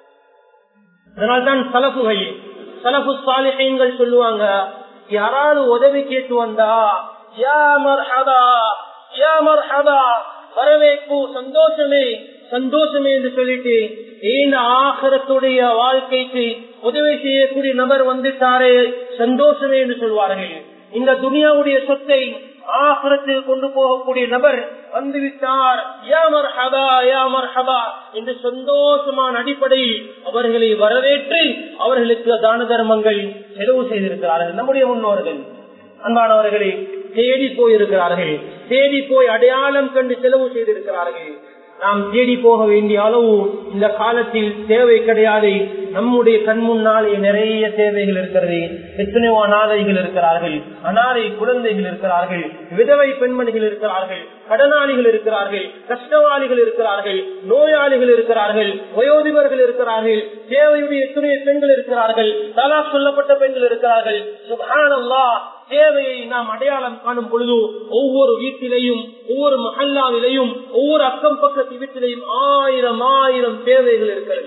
S1: அதனால்தான் சலப்புகள் சலப்பு சாலிகள் சொல்லுவாங்க யாராவது உதவி கேட்டு வந்தா யா மர்ஹபா யா மர்ஹபா வரவேற்பு சந்தோஷமே சந்தோஷமே என்று சொல்லிட்டு ஏன் ஆகரத்துடைய வாழ்க்கைக்கு உதவி செய்யக்கூடிய நபர் வந்துட்டாரே சந்தோஷமே என்று சொல்வார்கள் இந்த துனியாவுடைய சொத்தை ஆகரத்துக்கு கொண்டு போகக்கூடிய நபர் வந்துவிட்டார் யாமர் ஹபா யாமர் ஹபா என்று சந்தோஷமான அடிப்படையில் அவர்களை வரவேற்று அவர்களுக்கு தான தர்மங்கள் செலவு செய்திருக்கிறார்கள் நம்முடைய முன்னோர்கள் அன்பானவர்களை தேடி போயிருக்கிறார்கள் தேடி போய் அடையாளம் கண்டு செலவு செய்திருக்கிறார்கள் நாம் தேடி போக வேண்டிய அளவு இந்த காலத்தில் தேவை கிடையாது நம்முடைய கண் முன்னாலே நிறைய தேவைகள் இருக்கிறது எத்தனையோ அனாதைகள் இருக்கிறார்கள் அனாதை குழந்தைகள் இருக்கிறார்கள் விதவை பெண்மணிகள் இருக்கிறார்கள் கடனாளிகள் இருக்கிறார்கள் கஷ்டவாளிகள் இருக்கிறார்கள் நோயாளிகள் இருக்கிறார்கள் வயோதிபர்கள் இருக்கிறார்கள் தேவையுடைய எத்தனையோ பெண்கள் இருக்கிறார்கள் தலா சொல்லப்பட்ட பெண்கள் இருக்கிறார்கள் சுபானல்லா தேவையை நாம் அடையாளம் காணும் பொழுது ஒவ்வொரு வீட்டிலையும் ஒவ்வொரு மஹல்லாவிலையும் ஒவ்வொரு அக்கம் பக்கத்து வீட்டிலையும் ஆயிரம் ஆயிரம் தேவைகள் இருக்கிறது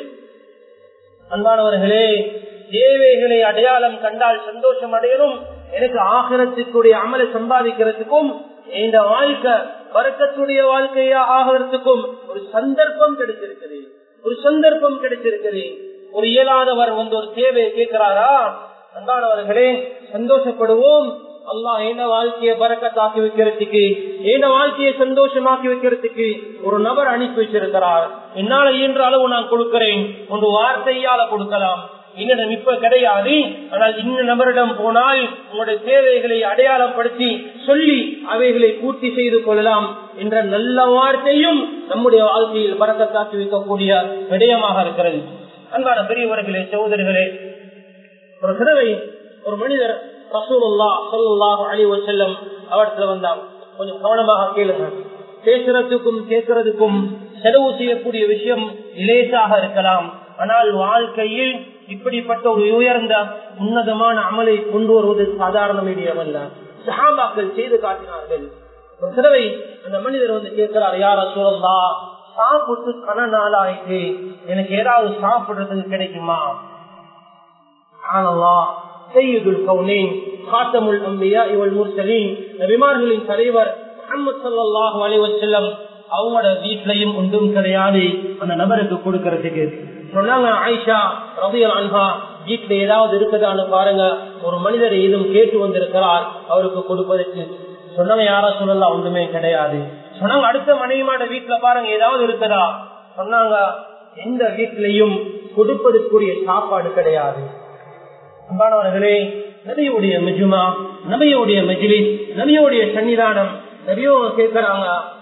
S1: அன்பானவர்களே தேவைகளை அடையாளம் கண்டால் சந்தோஷம் அடையணும் எனக்கு ஆகரத்துக்குரிய அமலை சம்பாதிக்கிறதுக்கும் இந்த வாழ்க்கை வரக்கத்துடைய வாழ்க்கையா ஆகிறதுக்கும் ஒரு சந்தர்ப்பம் கிடைச்சிருக்குது ஒரு சந்தர்ப்பம் கிடைச்சிருக்குது ஒரு இயலாதவர் வந்து ஒரு தேவையை கேட்கிறாரா அன்பானவர்களே சந்தோஷப்படுவோம் அல்லாஹ் என்ன வாழ்க்கையை பறக்கத்தாக்கி வைக்கிறதுக்கு என்ன வாழ்க்கையை சந்தோஷமாக்கி வைக்கிறதுக்கு ஒரு நபர் அனுப்பி வச்சிருக்கிறார் என்னால இயன்ற அளவு நான் கொடுக்கிறேன் ஒரு வார்த்தையால கொடுக்கலாம் இன்னும் இப்ப கிடையாது ஆனால் இன்னும் நபரிடம் போனால் உங்களுடைய தேவைகளை அடையாளம் படுத்தி சொல்லி அவைகளை பூர்த்தி செய்து கொள்ளலாம் என்ற நல்ல வார்த்தையும் நம்முடைய வாழ்க்கையில் பறக்கத்தாக்கி வைக்கக்கூடிய விடயமாக இருக்கிறது அன்பான பெரியவர்களே சகோதரிகளே ஒரு சிறவை ஒரு மனிதர் ரசூலுல்லா சொல்லுல்லாஹு அலைஹி வஸல்லம் அவர்கிட்ட வந்தாங்க கொஞ்சம் கவனமாக கேளுங்க பேசுறதுக்கும் கேட்கறதுக்கும் செலவு செய்யக்கூடிய விஷயம் லேசாக இருக்கலாம் ஆனால் வாழ்க்கையில் இப்படிப்பட்ட ஒரு உயர்ந்த உன்னதமான அமலை கொண்டு வருவது சாதாரண மீடியம் அல்ல சஹாபாக்கள் செய்து காட்டினார்கள் ஒரு தடவை அந்த மனிதர் வந்து கேட்கிறார் யார சூழல்லா சாப்பிட்டு கன நாளாயிட்டு எனக்கு ஏதாவது சாப்பிடுறதுக்கு கிடைக்குமா செய்யுதுல் கவுனேன் காத்தமுல் அம்பியா இவள் முர்சலின் நபிமார்களின் தலைவர் முகமது சல்லாஹூ அலைவசல்லம் அவங்களோட வீட்லயும் ஒன்றும் கிடையாது அந்த நபருக்கு கொடுக்கறதுக்கு சொன்னாங்க ஆயிஷா ரபியல் அல்ஹா வீட்டுல ஏதாவது இருக்குதான்னு பாருங்க ஒரு மனிதர் ஏதும் கேட்டு வந்திருக்கிறார் அவருக்கு கொடுப்பதற்கு சொன்னவங்க யாரா சொல்லலாம் ஒன்றுமே கிடையாது சொன்னாங்க அடுத்த மனைவிமாட வீட்டுல பாருங்க ஏதாவது இருக்குதா சொன்னாங்க எந்த வீட்டிலையும் கொடுப்பதற்குரிய சாப்பாடு கிடையாது அன்பானவர்களே நபியுடைய மெஜுமா நபியுடைய மெஜிலிஸ் நபியுடைய சன்னிதானம் நபியோ கேட்கிறாங்க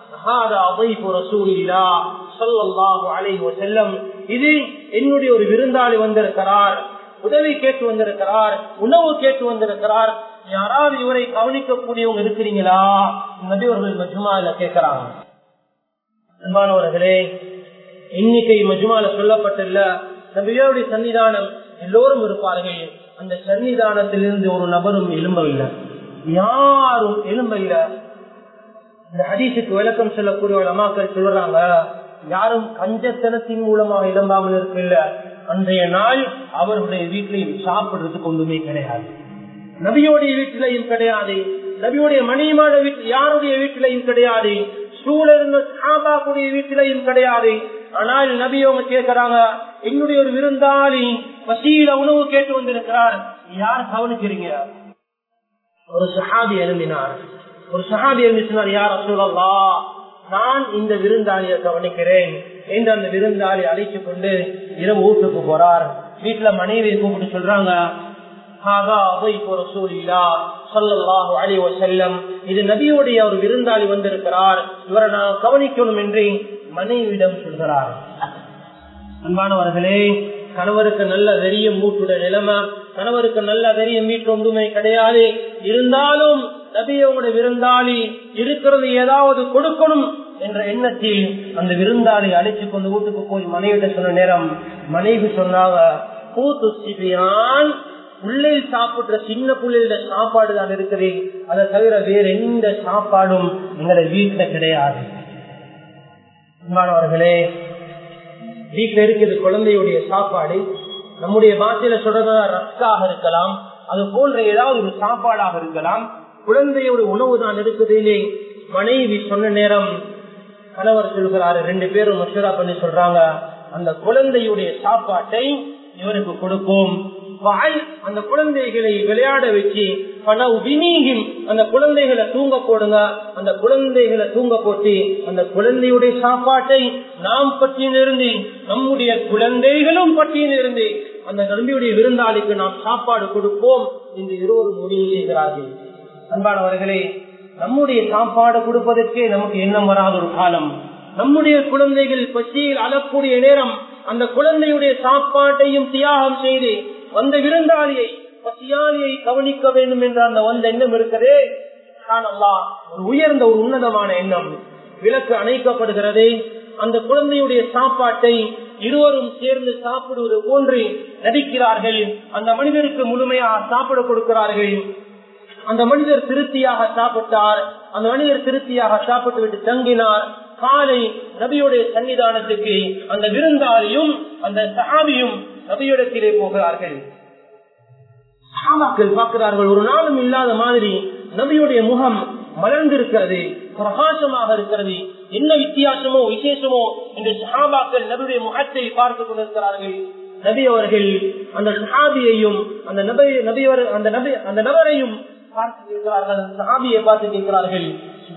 S1: இது என்னுடைய ஒரு விருந்தாளி வந்திருக்கிறார் உதவி கேட்டு வந்திருக்கிறார் உணவு கேட்டு வந்திருக்கிறார் யாராவது இவரை கவனிக்கக்கூடியவங்க இருக்கிறீங்களா நபியவர்கள் மஜுமால கேட்கிறாங்க அன்பானவர்களே எண்ணிக்கை மஜுமால சொல்லப்பட்டுள்ள நபியோடைய சன்னிதானம் எல்லோரும் இருப்பார்கள் அந்த சன்னிதானத்திலிருந்து ஒரு நபரும் எழும்பவில்லை யாரும் எழும்பவில்லை இந்த ஹதீஸுக்கு விளக்கம் சொல்லக்கூடிய அம்மாக்கள் சொல்றாங்க யாரும் கஞ்சத்தனத்தின் மூலமாக எழும்பாமல் இருக்கில்ல அன்றைய நாள் அவர்களுடைய வீட்டிலையும் சாப்பிடுறதுக்கு ஒன்றுமே கிடையாது நபியோடைய வீட்டிலையும் கிடையாது நபியுடைய மணியமான வீட்டில் யாருடைய வீட்டிலையும் கிடையாது சூழல் சாபாக்குடைய வீட்டிலையும் கிடையாது ஆனால் நபி அவங்க கேட்கிறாங்க என்னுடைய ஒரு விருந்தாளி பசியில உணவு கேட்டு வந்திருக்கிறார் யார் கவனிக்கிறீங்க ஒரு சஹாபி எழுந்தினார் ஒரு சஹாபி எழுந்தினார் யார் சொல்லலா நான் இந்த விருந்தாளியை கவனிக்கிறேன் என்று அந்த விருந்தாளி அழைச்சு கொண்டு இரவு வீட்டுக்கு போறார் வீட்டுல மனைவியை கூப்பிட்டு சொல்றாங்க இது நபியுடைய ஒரு விருந்தாளி வந்திருக்கிறார் இவரை நான் கவனிக்கணும் என்று மனைவியிடம் சொல்கிறார் அன்பானவர்களே கணவருக்கு நல்ல வெறிய மூட்டுட நிலைமை கணவருக்கு நல்ல வெறிய மீட்டு ஒன்றுமே கிடையாது இருந்தாலும் நபியோட விருந்தாளி இருக்கிறது ஏதாவது கொடுக்கணும் என்ற எண்ணத்தில் அந்த விருந்தாளி அழைச்சு கொண்டு வீட்டுக்கு போய் மனைவிட்ட சொன்ன நேரம் மனைவி சொன்னாங்க பூத்து சிபியான் உள்ளே சாப்பிடுற சின்ன புள்ளையில சாப்பாடு தான் இருக்குது அதை தவிர வேற எந்த சாப்பாடும் எங்களை வீட்டுல கிடையாது மாணவர்களே வீட்டுல இருக்குது குழந்தையுடைய சாப்பாடு நம்முடைய பாஷையில சொல்றதா ரஸ்காக இருக்கலாம் அது போன்ற ஏதாவது ஒரு சாப்பாடாக இருக்கலாம் குழந்தையோட உணவு தான் இருக்குது மனைவி சொன்ன நேரம் கணவர் சொல்கிறாரு ரெண்டு பேரும் மசூரா பண்ணி சொல்றாங்க அந்த குழந்தையுடைய சாப்பாட்டை இவருக்கு கொடுக்கும் அந்த குழந்தைகளை விளையாட வச்சு பணம் வினீகும் அந்த குழந்தைகளை தூங்க போடுங்க அந்த குழந்தைகளை தூங்க போட்டு அந்த குழந்தையுடைய சாப்பாட்டை நாம் பட்டியலிருந்து நம்முடைய குழந்தைகளும் பட்டியலிருந்து அந்த நம்பியுடைய விருந்தாளிக்கு நாம் சாப்பாடு கொடுப்போம் என்று இருவரும் முடிவு செய்கிறார்கள் அன்பானவர்களே நம்முடைய சாப்பாடு கொடுப்பதற்கே நமக்கு எண்ணம் வராத ஒரு காலம் நம்முடைய குழந்தைகள் பசியில் அழக்கூடிய நேரம் அந்த குழந்தையுடைய சாப்பாட்டையும் தியாகம் செய்து அந்த விருந்தாளியை பசியாளியை கவனிக்க வேண்டும் என்ற அந்த வந்த எண்ணம் இருக்கிறதே ஒரு உயர்ந்த ஒரு உன்னதமான எண்ணம் விளக்கு அணைக்கப்படுகிறதே அந்த குழந்தையுடைய சாப்பாட்டை இருவரும் சேர்ந்து சாப்பிடுவது போன்று நடிக்கிறார்கள் அந்த மனிதருக்கு முழுமையாக சாப்பிட கொடுக்கிறார்கள் அந்த மனிதர் திருப்தியாக சாப்பிட்டார் அந்த மனிதர் திருப்தியாக சாப்பிட்டு விட்டு தங்கினார் காலை நபியுடைய சன்னிதானத்துக்கு அந்த விருந்தாளியும் அந்த சஹாபியும் நபியிடத்திலே போகிறார்கள் சஹாபாக்கள் பார்க்கிறார்கள் ஒரு நாளும் இல்லாத மாதிரி நபியுடைய முகம் மலர்ந்திருக்கிறது பிரகாசமாக இருக்கிறது என்ன வித்தியாசமோ விசேஷமோ என்று சஹாபாக்கள் நபியுடைய முகத்தை பார்த்துக் கொண்டிருக்கிறார்கள் நபி அவர்கள் அந்த சஹாபியையும் அந்த நபி நபியவர் அந்த நபி அந்த நபரையும் பார்த்து கேட்கிறார்கள் சஹாபியை பார்த்து கேட்கிறார்கள்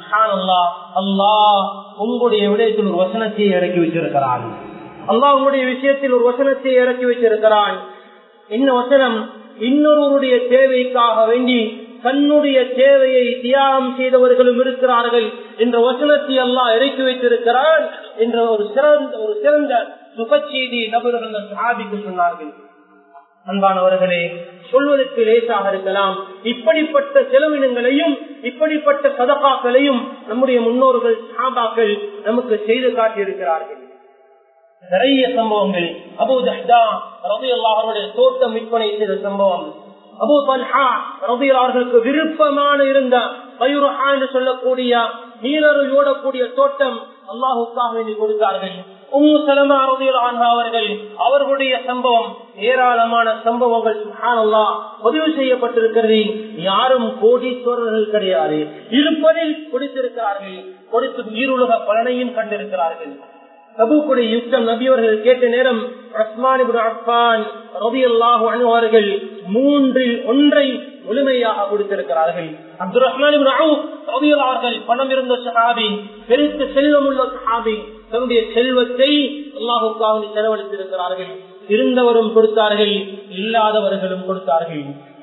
S1: அல்லாஹ் உங்களுடைய விடயத்தில் ஒரு வசனத்தை இறக்கி வச்சிருக்கிறான் அல்லாஹ் உங்களுடைய விஷயத்தில் ஒரு வசனத்தை இறக்கி வச்சிருக்கிறான் என்ன வசனம் இன்னொருவருடைய தேவைக்காக வேண்டி தன்னுடைய தேவையை தியாகம் செய்தவர்களும் இருக்கிறார்கள் என்ற வசனத்தை எல்லாம் இறக்கி வைத்திருக்கிறான் என்ற ஒரு சிறந்த ஒரு சிறந்த சுபச்செய்தி நபர்கள் சாபிக்கு சொன்னார்கள் அன்பானவர்களே சொல்வதற்கு லேசாக இருக்கலாம் இப்படிப்பட்ட செலவினங்களையும் இப்படிப்பட்ட சதகாக்களையும் நம்முடைய முன்னோர்கள் சாபாக்கள் நமக்கு செய்து காட்டியிருக்கிறார்கள் நிறைய சம்பவங்கள் அபு தஹ்தா ரவி அல்லாஹருடைய தோட்டம் விற்பனை செய்த சம்பவம் அபு பல்ஹா ரவி அவர்களுக்கு விருப்பமான இருந்த பயுரஹா என்று சொல்லக்கூடிய நீரருள் ஓடக்கூடிய தோட்டம் அல்லாஹுக்காக வேண்டி கொடுத்தார்கள் உம்மு சலமா ரதியுல் அவர்கள் அவர்களுடைய சம்பவம் ஏராளமான சம்பவங்கள் பதிவு செய்யப்பட்டிருக்கிறது யாரும் கோடீஸ்வரர்கள் கிடையாது இருப்பதில் கொடுத்திருக்கிறார்கள் கொடுத்து ஈருலக பலனையும் கண்டிருக்கிறார்கள் தபுக்குடைய யுத்தம் நபியவர்கள் கேட்ட நேரம் அஸ்மான் அப்பான் ரவி அல்லாஹு அணுவார்கள் மூன்றில் ஒன்றை முழுமையாக கொடுத்திருக்கிறார்கள் அப்துல் ரஹ்மான் அவர்கள் பணம் இருந்த சஹாபி பெருத்த செல்வம் உள்ள சஹாபி தன்னுடைய செல்வத்தை அல்லாஹுக்காக செலவழித்திருக்கிறார்கள் இருந்தவரும் கொடுத்தார்கள் இல்லாதவர்களும் கொடுத்தார்கள்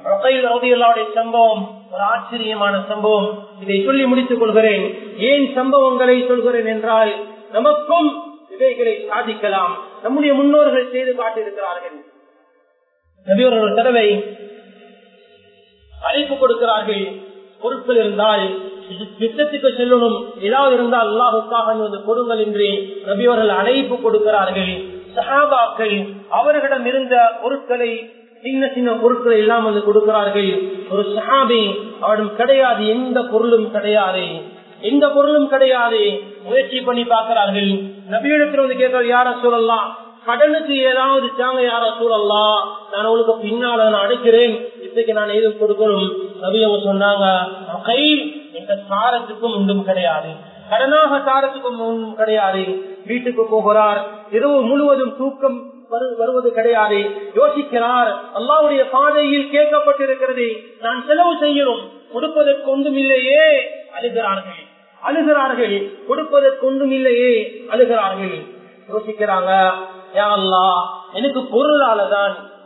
S1: சம்பவம் ஒரு ஆச்சரியமான சம்பவம் இதை சொல்லி முடித்துக் கொள்கிறேன் ஏன் சம்பவங்களை சொல்கிறேன் என்றால் நமக்கும் இவைகளை சாதிக்கலாம் நம்முடைய முன்னோர்கள் செய்து காட்டியிருக்கிறார்கள் ஒரு தடவை அழைப்பு கொடுக்கிறார்கள் பொருட்கள் இருந்தால் யுத்தத்துக்கு செல்லணும் ஏதாவது இருந்தால் அல்லாஹுக்காக வந்து கொடுங்கள் என்று நபியவர்கள் அழைப்பு கொடுக்கிறார்கள் சஹாபாக்கள் அவர்களிடம் இருந்த பொருட்களை சின்ன சின்ன பொருட்களை எல்லாம் வந்து கொடுக்கிறார்கள் ஒரு சஹாபி அவரிடம் கிடையாது எந்த பொருளும் கிடையாது எந்த பொருளும் கிடையாது முயற்சி பண்ணி பார்க்கிறார்கள் நபியிடத்தில் வந்து கேட்கிறார் யார சூழல்லாம் கடனுக்கு ஏதாவது தாங்க யார சூழல்லாம் நான் உங்களுக்கு பின்னால நான் அடைக்கிறேன் இப்பைக்கு நான் எதுவும் கொடுக்கணும் நபி அவங்க சொன்னாங்க கை எந்த சாரத்துக்கும் ஒன்றும் கிடையாது கடனாக சாரத்துக்கும் ஒன்றும் கிடையாது வீட்டுக்கு போகிறார் இரவு முழுவதும் தூக்கம் வருவது கிடையாது யோசிக்கிறார் அல்லாவுடைய பாதையில் கேட்கப்பட்டிருக்கிறது நான் செலவு செய்யணும் கொடுப்பதற்கு ஒன்றும் இல்லையே அழுகிறார்கள் அழுகிறார்கள் கொடுப்பதற்கு ஒன்றும் இல்லையே அழுகிறார்கள் யோசிக்கிறாங்க எனக்கு பொருளால தான்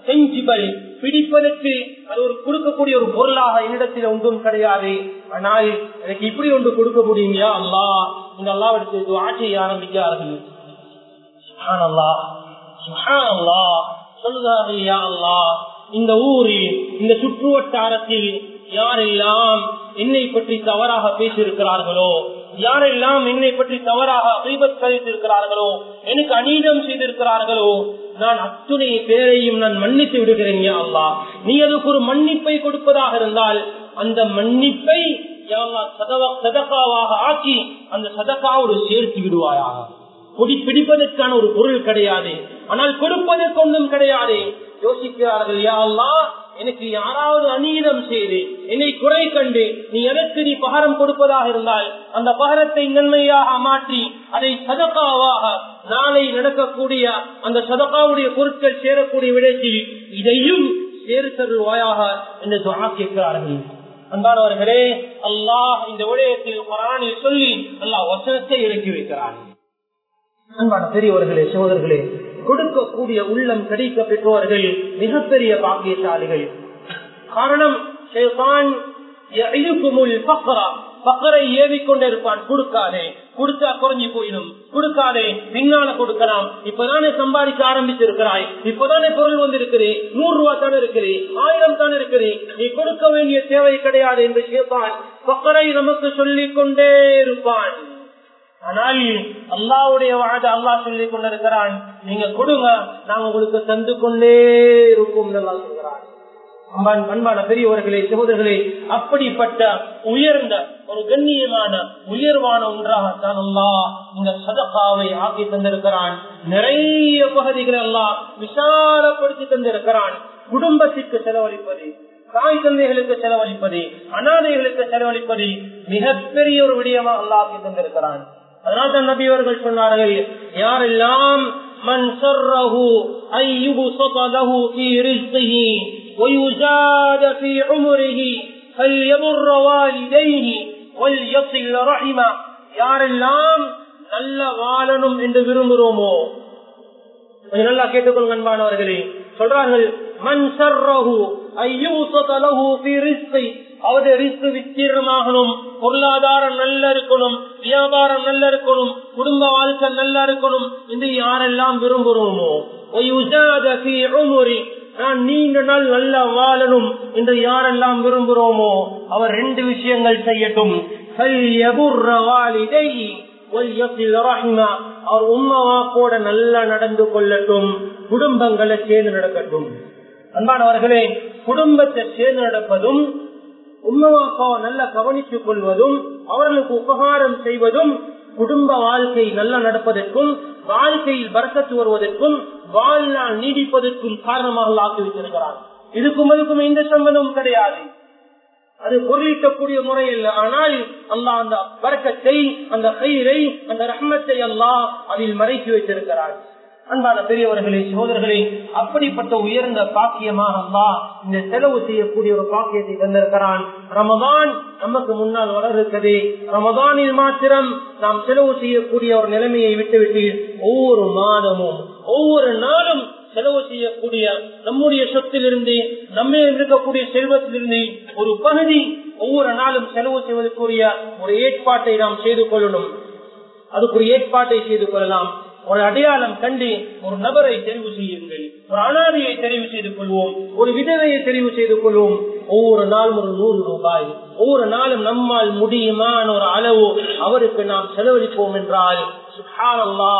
S1: செஞ்சிபல் பிடிப்பதற்கு அது ஒரு கொடுக்கக்கூடிய ஒரு பொருளாக என்னிடத்தில் ஒன்றும் கிடையாது ஆனால் எனக்கு இப்படி ஒன்று கொடுக்க முடியுங்களா அல்லா இந்த அல்லா எடுத்து ஆட்சியை ஆரம்பிக்கிறார்கள் சுஹானல்லா சுஹானல்லா சொல்லுகிறார்கள் யா அல்லா இந்த ஊரில் இந்த சுற்று வட்டாரத்தில் யாரெல்லாம் என்னை பற்றி தவறாக பேசியிருக்கிறார்களோ யாரெல்லாம் என்னை பற்றி தவறாக கழித்திருக்கிறார்களோ எனக்கு அநீதம் செய்திருக்கிறார்களோ நான் அத்துணை பேரையும் நான் மன்னித்து விடுகிறேன் யா அல்லா நீ அதுக்கு ஒரு மன்னிப்பை கொடுப்பதாக இருந்தால் அந்த மன்னிப்பை சதகாவாக ஆக்கி அந்த சதகாவோடு சேர்த்து விடுவாயாக கொடி பிடிப்பதற்கான ஒரு பொருள் கிடையாது ஆனால் கொடுப்பதற்கு ஒன்றும் கிடையாது யோசிக்கிறார்கள் யா அல்லா எனக்கு யாராவது அநீதம் செய்து என்னை குறை கண்டு நீ எதற்கு நீ பகரம் கொடுப்பதாக இருந்தால் அந்த பகரத்தை நன்மையாக மாற்றி அதை சதக்காவாக நாளை நடக்கக்கூடிய அந்த சதக்காவுடைய பொருட்கள் சேரக்கூடிய விடத்தில் இதையும் சேர்த்தருள்வாயாக என்று துவா கேட்கிறார்கள் அன்பானவர்களே அல்லாஹ் இந்த விடயத்தில் குரானில் சொல்லி அல்லாஹ் வசனத்தை இறக்கி வைக்கிறான் அன்பான பெரியவர்களே சோதர்களே கொடுக்கக்கூடிய உள்ளம் கிடைக்க பெற்றவர்கள் மிகப்பெரிய பாக்கியசாலிகள் காரணம் பக்கரை ஏவிக்கொண்டே இருப்பான் கொடுக்காதே கொடுத்தா குறைஞ்சி போயிடும் கொடுக்காதே பின்னால கொடுக்கலாம் இப்பதானே சம்பாதிக்க ஆரம்பிச்சிருக்கிறாய் இப்பதானே பொருள் வந்திருக்கிறே நூறு ரூபாய் தானே இருக்கிறே ஆயிரம் தானே இருக்கிறே நீ கொடுக்க வேண்டிய தேவை கிடையாது என்று கேட்பான் பக்கரை நமக்கு சொல்லிக் கொண்டே இருப்பான் ஆனால் அல்லாவுடைய வாழ அல்லா சொல்லி கொண்டிருக்கிறான் நீங்க கொடுங்க நாங்க உங்களுக்கு தந்து கொண்டே இருக்கும் சொல்கிறான் அன்பான பெரியவர்களே சகோதரர்களே அப்படிப்பட்ட உயர்ந்த ஒரு கண்ணியமான உயர்வான ஒன்றாகத்தான் அல்லா இந்த சதகாவை ஆக்கி தந்திருக்கிறான் நிறைய பகுதிகளை எல்லாம் விசாலப்படுத்தி தந்திருக்கிறான் குடும்பத்திற்கு செலவழிப்பது தாய் தந்தைகளுக்கு செலவழிப்பது அனாதைகளுக்கு செலவழிப்பது மிகப்பெரிய ஒரு விடயமா அல்லாஹ் தந்திருக்கிறான் அதனால் தான் நபி அவர்கள் சொன்னார்கள் யாரெல்லாம் من سره أن يبسط له في رزقه ويزاد في عمره فليبر والديه وليصل رحمه யாரெல்லாம் நல்ல வாழணும் என்று விரும்புகிறோமோ கொஞ்சம் நல்லா கேட்டுக்கொள்ளுங்க அன்பானவர்களே சொல்றார்கள் மண் சர்ரஹு ஐயூசலஹு ஃபி ரிஸ்கி அவருடைய ரிஸ்க் விஸ்தீர்ணமாகணும் பொருளாதாரம் நல்லா இருக்கணும் வியாபாரம் நல்லா இருக்கணும் குடும்ப வாழ்க்கை நல்லா இருக்கணும் என்று யாரெல்லாம் விரும்புகிறோமோ நான் நீண்ட நாள் நல்லா வாழணும் என்று யாரெல்லாம் விரும்புகிறோமோ அவர் ரெண்டு விஷயங்கள் செய்யட்டும் அவர் உம்மவாக்கோட நல்லா நடந்து கொள்ளட்டும் குடும்பங்களை சேர்ந்து நடக்கட்டும் அன்பானவர்களே குடும்பத்தை சேர்ந்து நடப்பதும் உம்மவாப்பாவை நல்லா கவனித்துக் கொள்வதும் அவர்களுக்கு உபகாரம் செய்வதும் குடும்ப வாழ்க்கை நல்லா நடப்பதற்கும் வாழ்க்கையில் பறக்கத்து வருவதற்கும் வாழ்நாள் நீடிப்பதற்கும் காரணமாக ஆக்கி வைத்திருக்கிறார் இதுக்கும் அதுக்கும் எந்த சம்பந்தமும் கிடையாது அது பொருளீட்டக்கூடிய முறை இல்லை ஆனால் அல்லா அந்த வர்க்கத்தை அந்த கயிறை அந்த ரஹ்மத்தை அல்லாஹ் அதில் மறைத்து வைத்திருக்கிறார் அன்பான பெரியவர்களே சோதர்களே அப்படிப்பட்ட உயர்ந்த பாக்கியமாக அல்லா இந்த செலவு செய்யக்கூடிய ஒரு பாக்கியத்தை தந்திருக்கிறான் ரமதான் நமக்கு முன்னால் வளர இருக்குது ரமதானில் மாத்திரம் நாம் செலவு செய்யக்கூடிய ஒரு நிலைமையை விட்டுவிட்டு ஒவ்வொரு மாதமும் ஒவ்வொரு நாளும் செலவு செய்யக்கூடிய நம்முடைய சொத்திலிருந்து நம்ம இருக்கக்கூடிய செல்வத்திலிருந்து ஒரு பகுதி ஒவ்வொரு நாளும் செலவு செய்வதற்குரிய ஒரு ஏற்பாட்டை நாம் செய்து கொள்ளணும் அதுக்கு ஒரு ஏற்பாட்டை செய்து கொள்ளலாம் ஒரு அடையாளம் கண்டு ஒரு நபரை தெரிவு செய்யுங்கள் ஒரு அனாதையை தெரிவு செய்து கொள்வோம் ஒரு விதவையை தெரிவு செய்து கொள்வோம் ஒவ்வொரு நாளும் ஒரு நூறு ரூபாய் ஒவ்வொரு நாளும் நம்மால் முடியுமான ஒரு அளவு அவருக்கு நாம் செலவழிப்போம் என்றால் சுஹானல்லா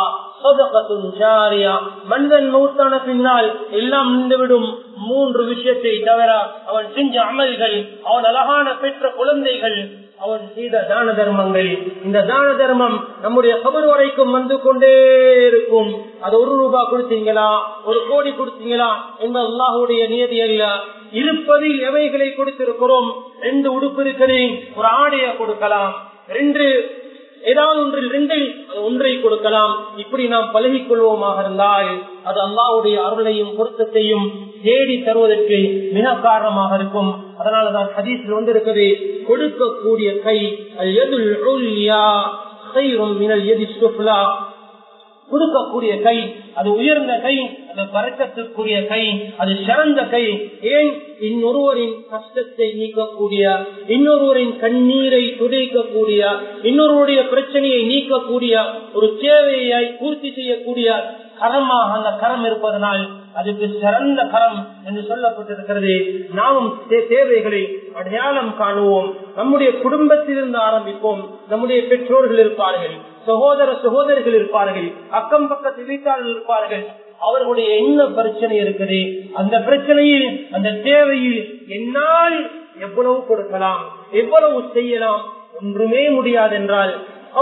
S1: மனிதன் மௌத்தான பின்னால் எல்லாம் நின்றுவிடும் மூன்று விஷயத்தை தவிர அவன் செஞ்ச அமல்கள் அவன் அழகான பெற்ற குழந்தைகள் அவன் செய்த தான தர்மங்கள் இந்த தான தர்மம் நம்முடைய கபர் வரைக்கும் வந்து கொண்டே இருக்கும் அது ஒரு ரூபாய் கொடுத்தீங்களா ஒரு கோடி கொடுத்தீங்களா என்பது அல்லாஹுடைய நியதி அல்ல இருப்பதில் எவைகளை கொடுத்திருக்கிறோம் ரெண்டு உடுப்பு இருக்கிறேன் ஒரு ஆடையை கொடுக்கலாம் ரெண்டு ஏதாவது ஒன்றில் ரெண்டில் ஒன்றை கொடுக்கலாம் இப்படி நாம் பழகிக் கொள்வோமாக இருந்தால் அது அல்லாவுடைய அருளையும் பொருத்தத்தையும் தேடி தருவதற்கு மிக காரணமாக இருக்கும் அதனாலதான் ஹதீஸில் வந்து இருக்குது கொடுக்கக்கூடிய கை எதில் மினல் எதி கொடுக்கக்கூடிய கை அது உயர்ந்த கை அது பறக்கத்துக்குரிய கை அது சிறந்த கை ஏன் இன்னொருவரின் கஷ்டத்தை நீக்கக்கூடிய இன்னொருவரின் கண்ணீரை துடைக்கக்கூடிய இன்னொருவருடைய பிரச்சனையை நீக்கக்கூடிய ஒரு தேவையை பூர்த்தி செய்யக்கூடிய கரமாக அந்த கரம் இருப்பதனால் அதுக்கு சிறந்த கரம் என்று சொல்லப்பட்டிருக்கிறது நாமும் தேவைகளை அடையாளம் காணுவோம் நம்முடைய குடும்பத்திலிருந்து ஆரம்பிப்போம் நம்முடைய பெற்றோர்கள் இருப்பார்கள் சகோதர சகோதரிகள் இருப்பார்கள் அக்கம் பக்கத்து வீட்டாளர்கள் இருப்பார்கள் அவர்களுடைய என்ன பிரச்சனை இருக்குது அந்த பிரச்சனையில் அந்த தேவையில் என்னால் எவ்வளவு கொடுக்கலாம் எவ்வளவு செய்யலாம் ஒன்றுமே முடியாது என்றால்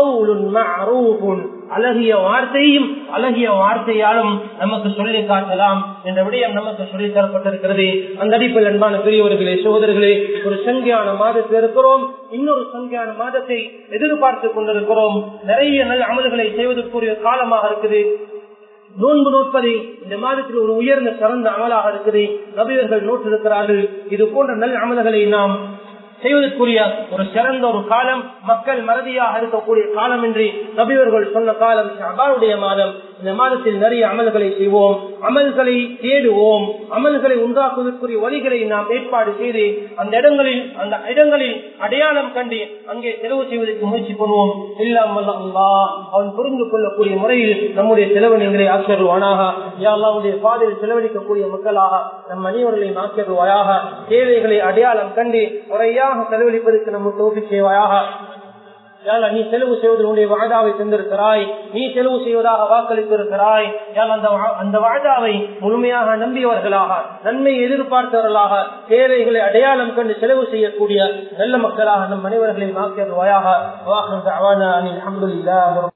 S1: அழகிய வார்த்தையும் அழகிய வார்த்தையாலும் நமக்கு சொல்லி காட்டலாம் என்ற விடயம் நமக்கு சொல்லி தரப்பட்டிருக்கிறது அந்த அடிப்பில் அன்பான பெரியவர்களே சகோதரர்களே ஒரு சங்கியான மாதத்தில் இருக்கிறோம் இன்னொரு சங்கியான மாதத்தை எதிர்பார்த்து கொண்டிருக்கிறோம் நிறைய நல்ல அமல்களை செய்வதற்குரிய காலமாக இருக்குது நோன்பு நோட்பதை இந்த மாதத்தில் ஒரு உயர்ந்த சிறந்த அமலாக இருக்குது நபியர்கள் நோட்டிருக்கிறார்கள் இது போன்ற நல்ல அமல்களை நாம் செய்வதற்குரிய ஒரு சிறந்த ஒரு காலம் மக்கள் மறதியாக இருக்கக்கூடிய காலம் என்று நபிவர்கள் சொன்ன காலம் ஷபாவுடைய மாதம் இந்த மாதத்தில் நிறைய அமல்களை செய்வோம் அமல்களை தேடுவோம் அமல்களை உண்டாக்குவதற்குரிய வழிகளை நாம் ஏற்பாடு செய்து அந்த இடங்களில் அந்த இடங்களில் அடையாளம் கண்டு அங்கே செலவு செய்வதற்கு முயற்சி பண்ணுவோம் இல்லாமல் அவன் புரிந்து கொள்ளக்கூடிய முறையில் நம்முடைய செலவினங்களை ஆக்கிடுவானாக யாருடைய பாதையில் செலவழிக்கக்கூடிய மக்களாக நம் அனைவர்களையும் ஆக்கிடுவாயாக தேவைகளை அடையாளம் கண்டு முறையாக செலவழிப்பதற்கு நம்ம தோல்வி செய்வாயாக நீ செலவு செய்வதனுடைய வாதாவை தந்திருக்கிறாய் நீ செலவு செய்வதாக வாக்களித்திருக்கிறாய் அந்த வாதாவை முழுமையாக நம்பியவர்களாக நன்மை எதிர்பார்த்தவர்களாக தேவைகளை அடையாளம் கண்டு செலவு செய்யக்கூடிய நல்ல மக்களாக நம் அனைவர்களையும் ஆக்கியவாயாக வாக்கு அவான அனில் அஹமதுல்லா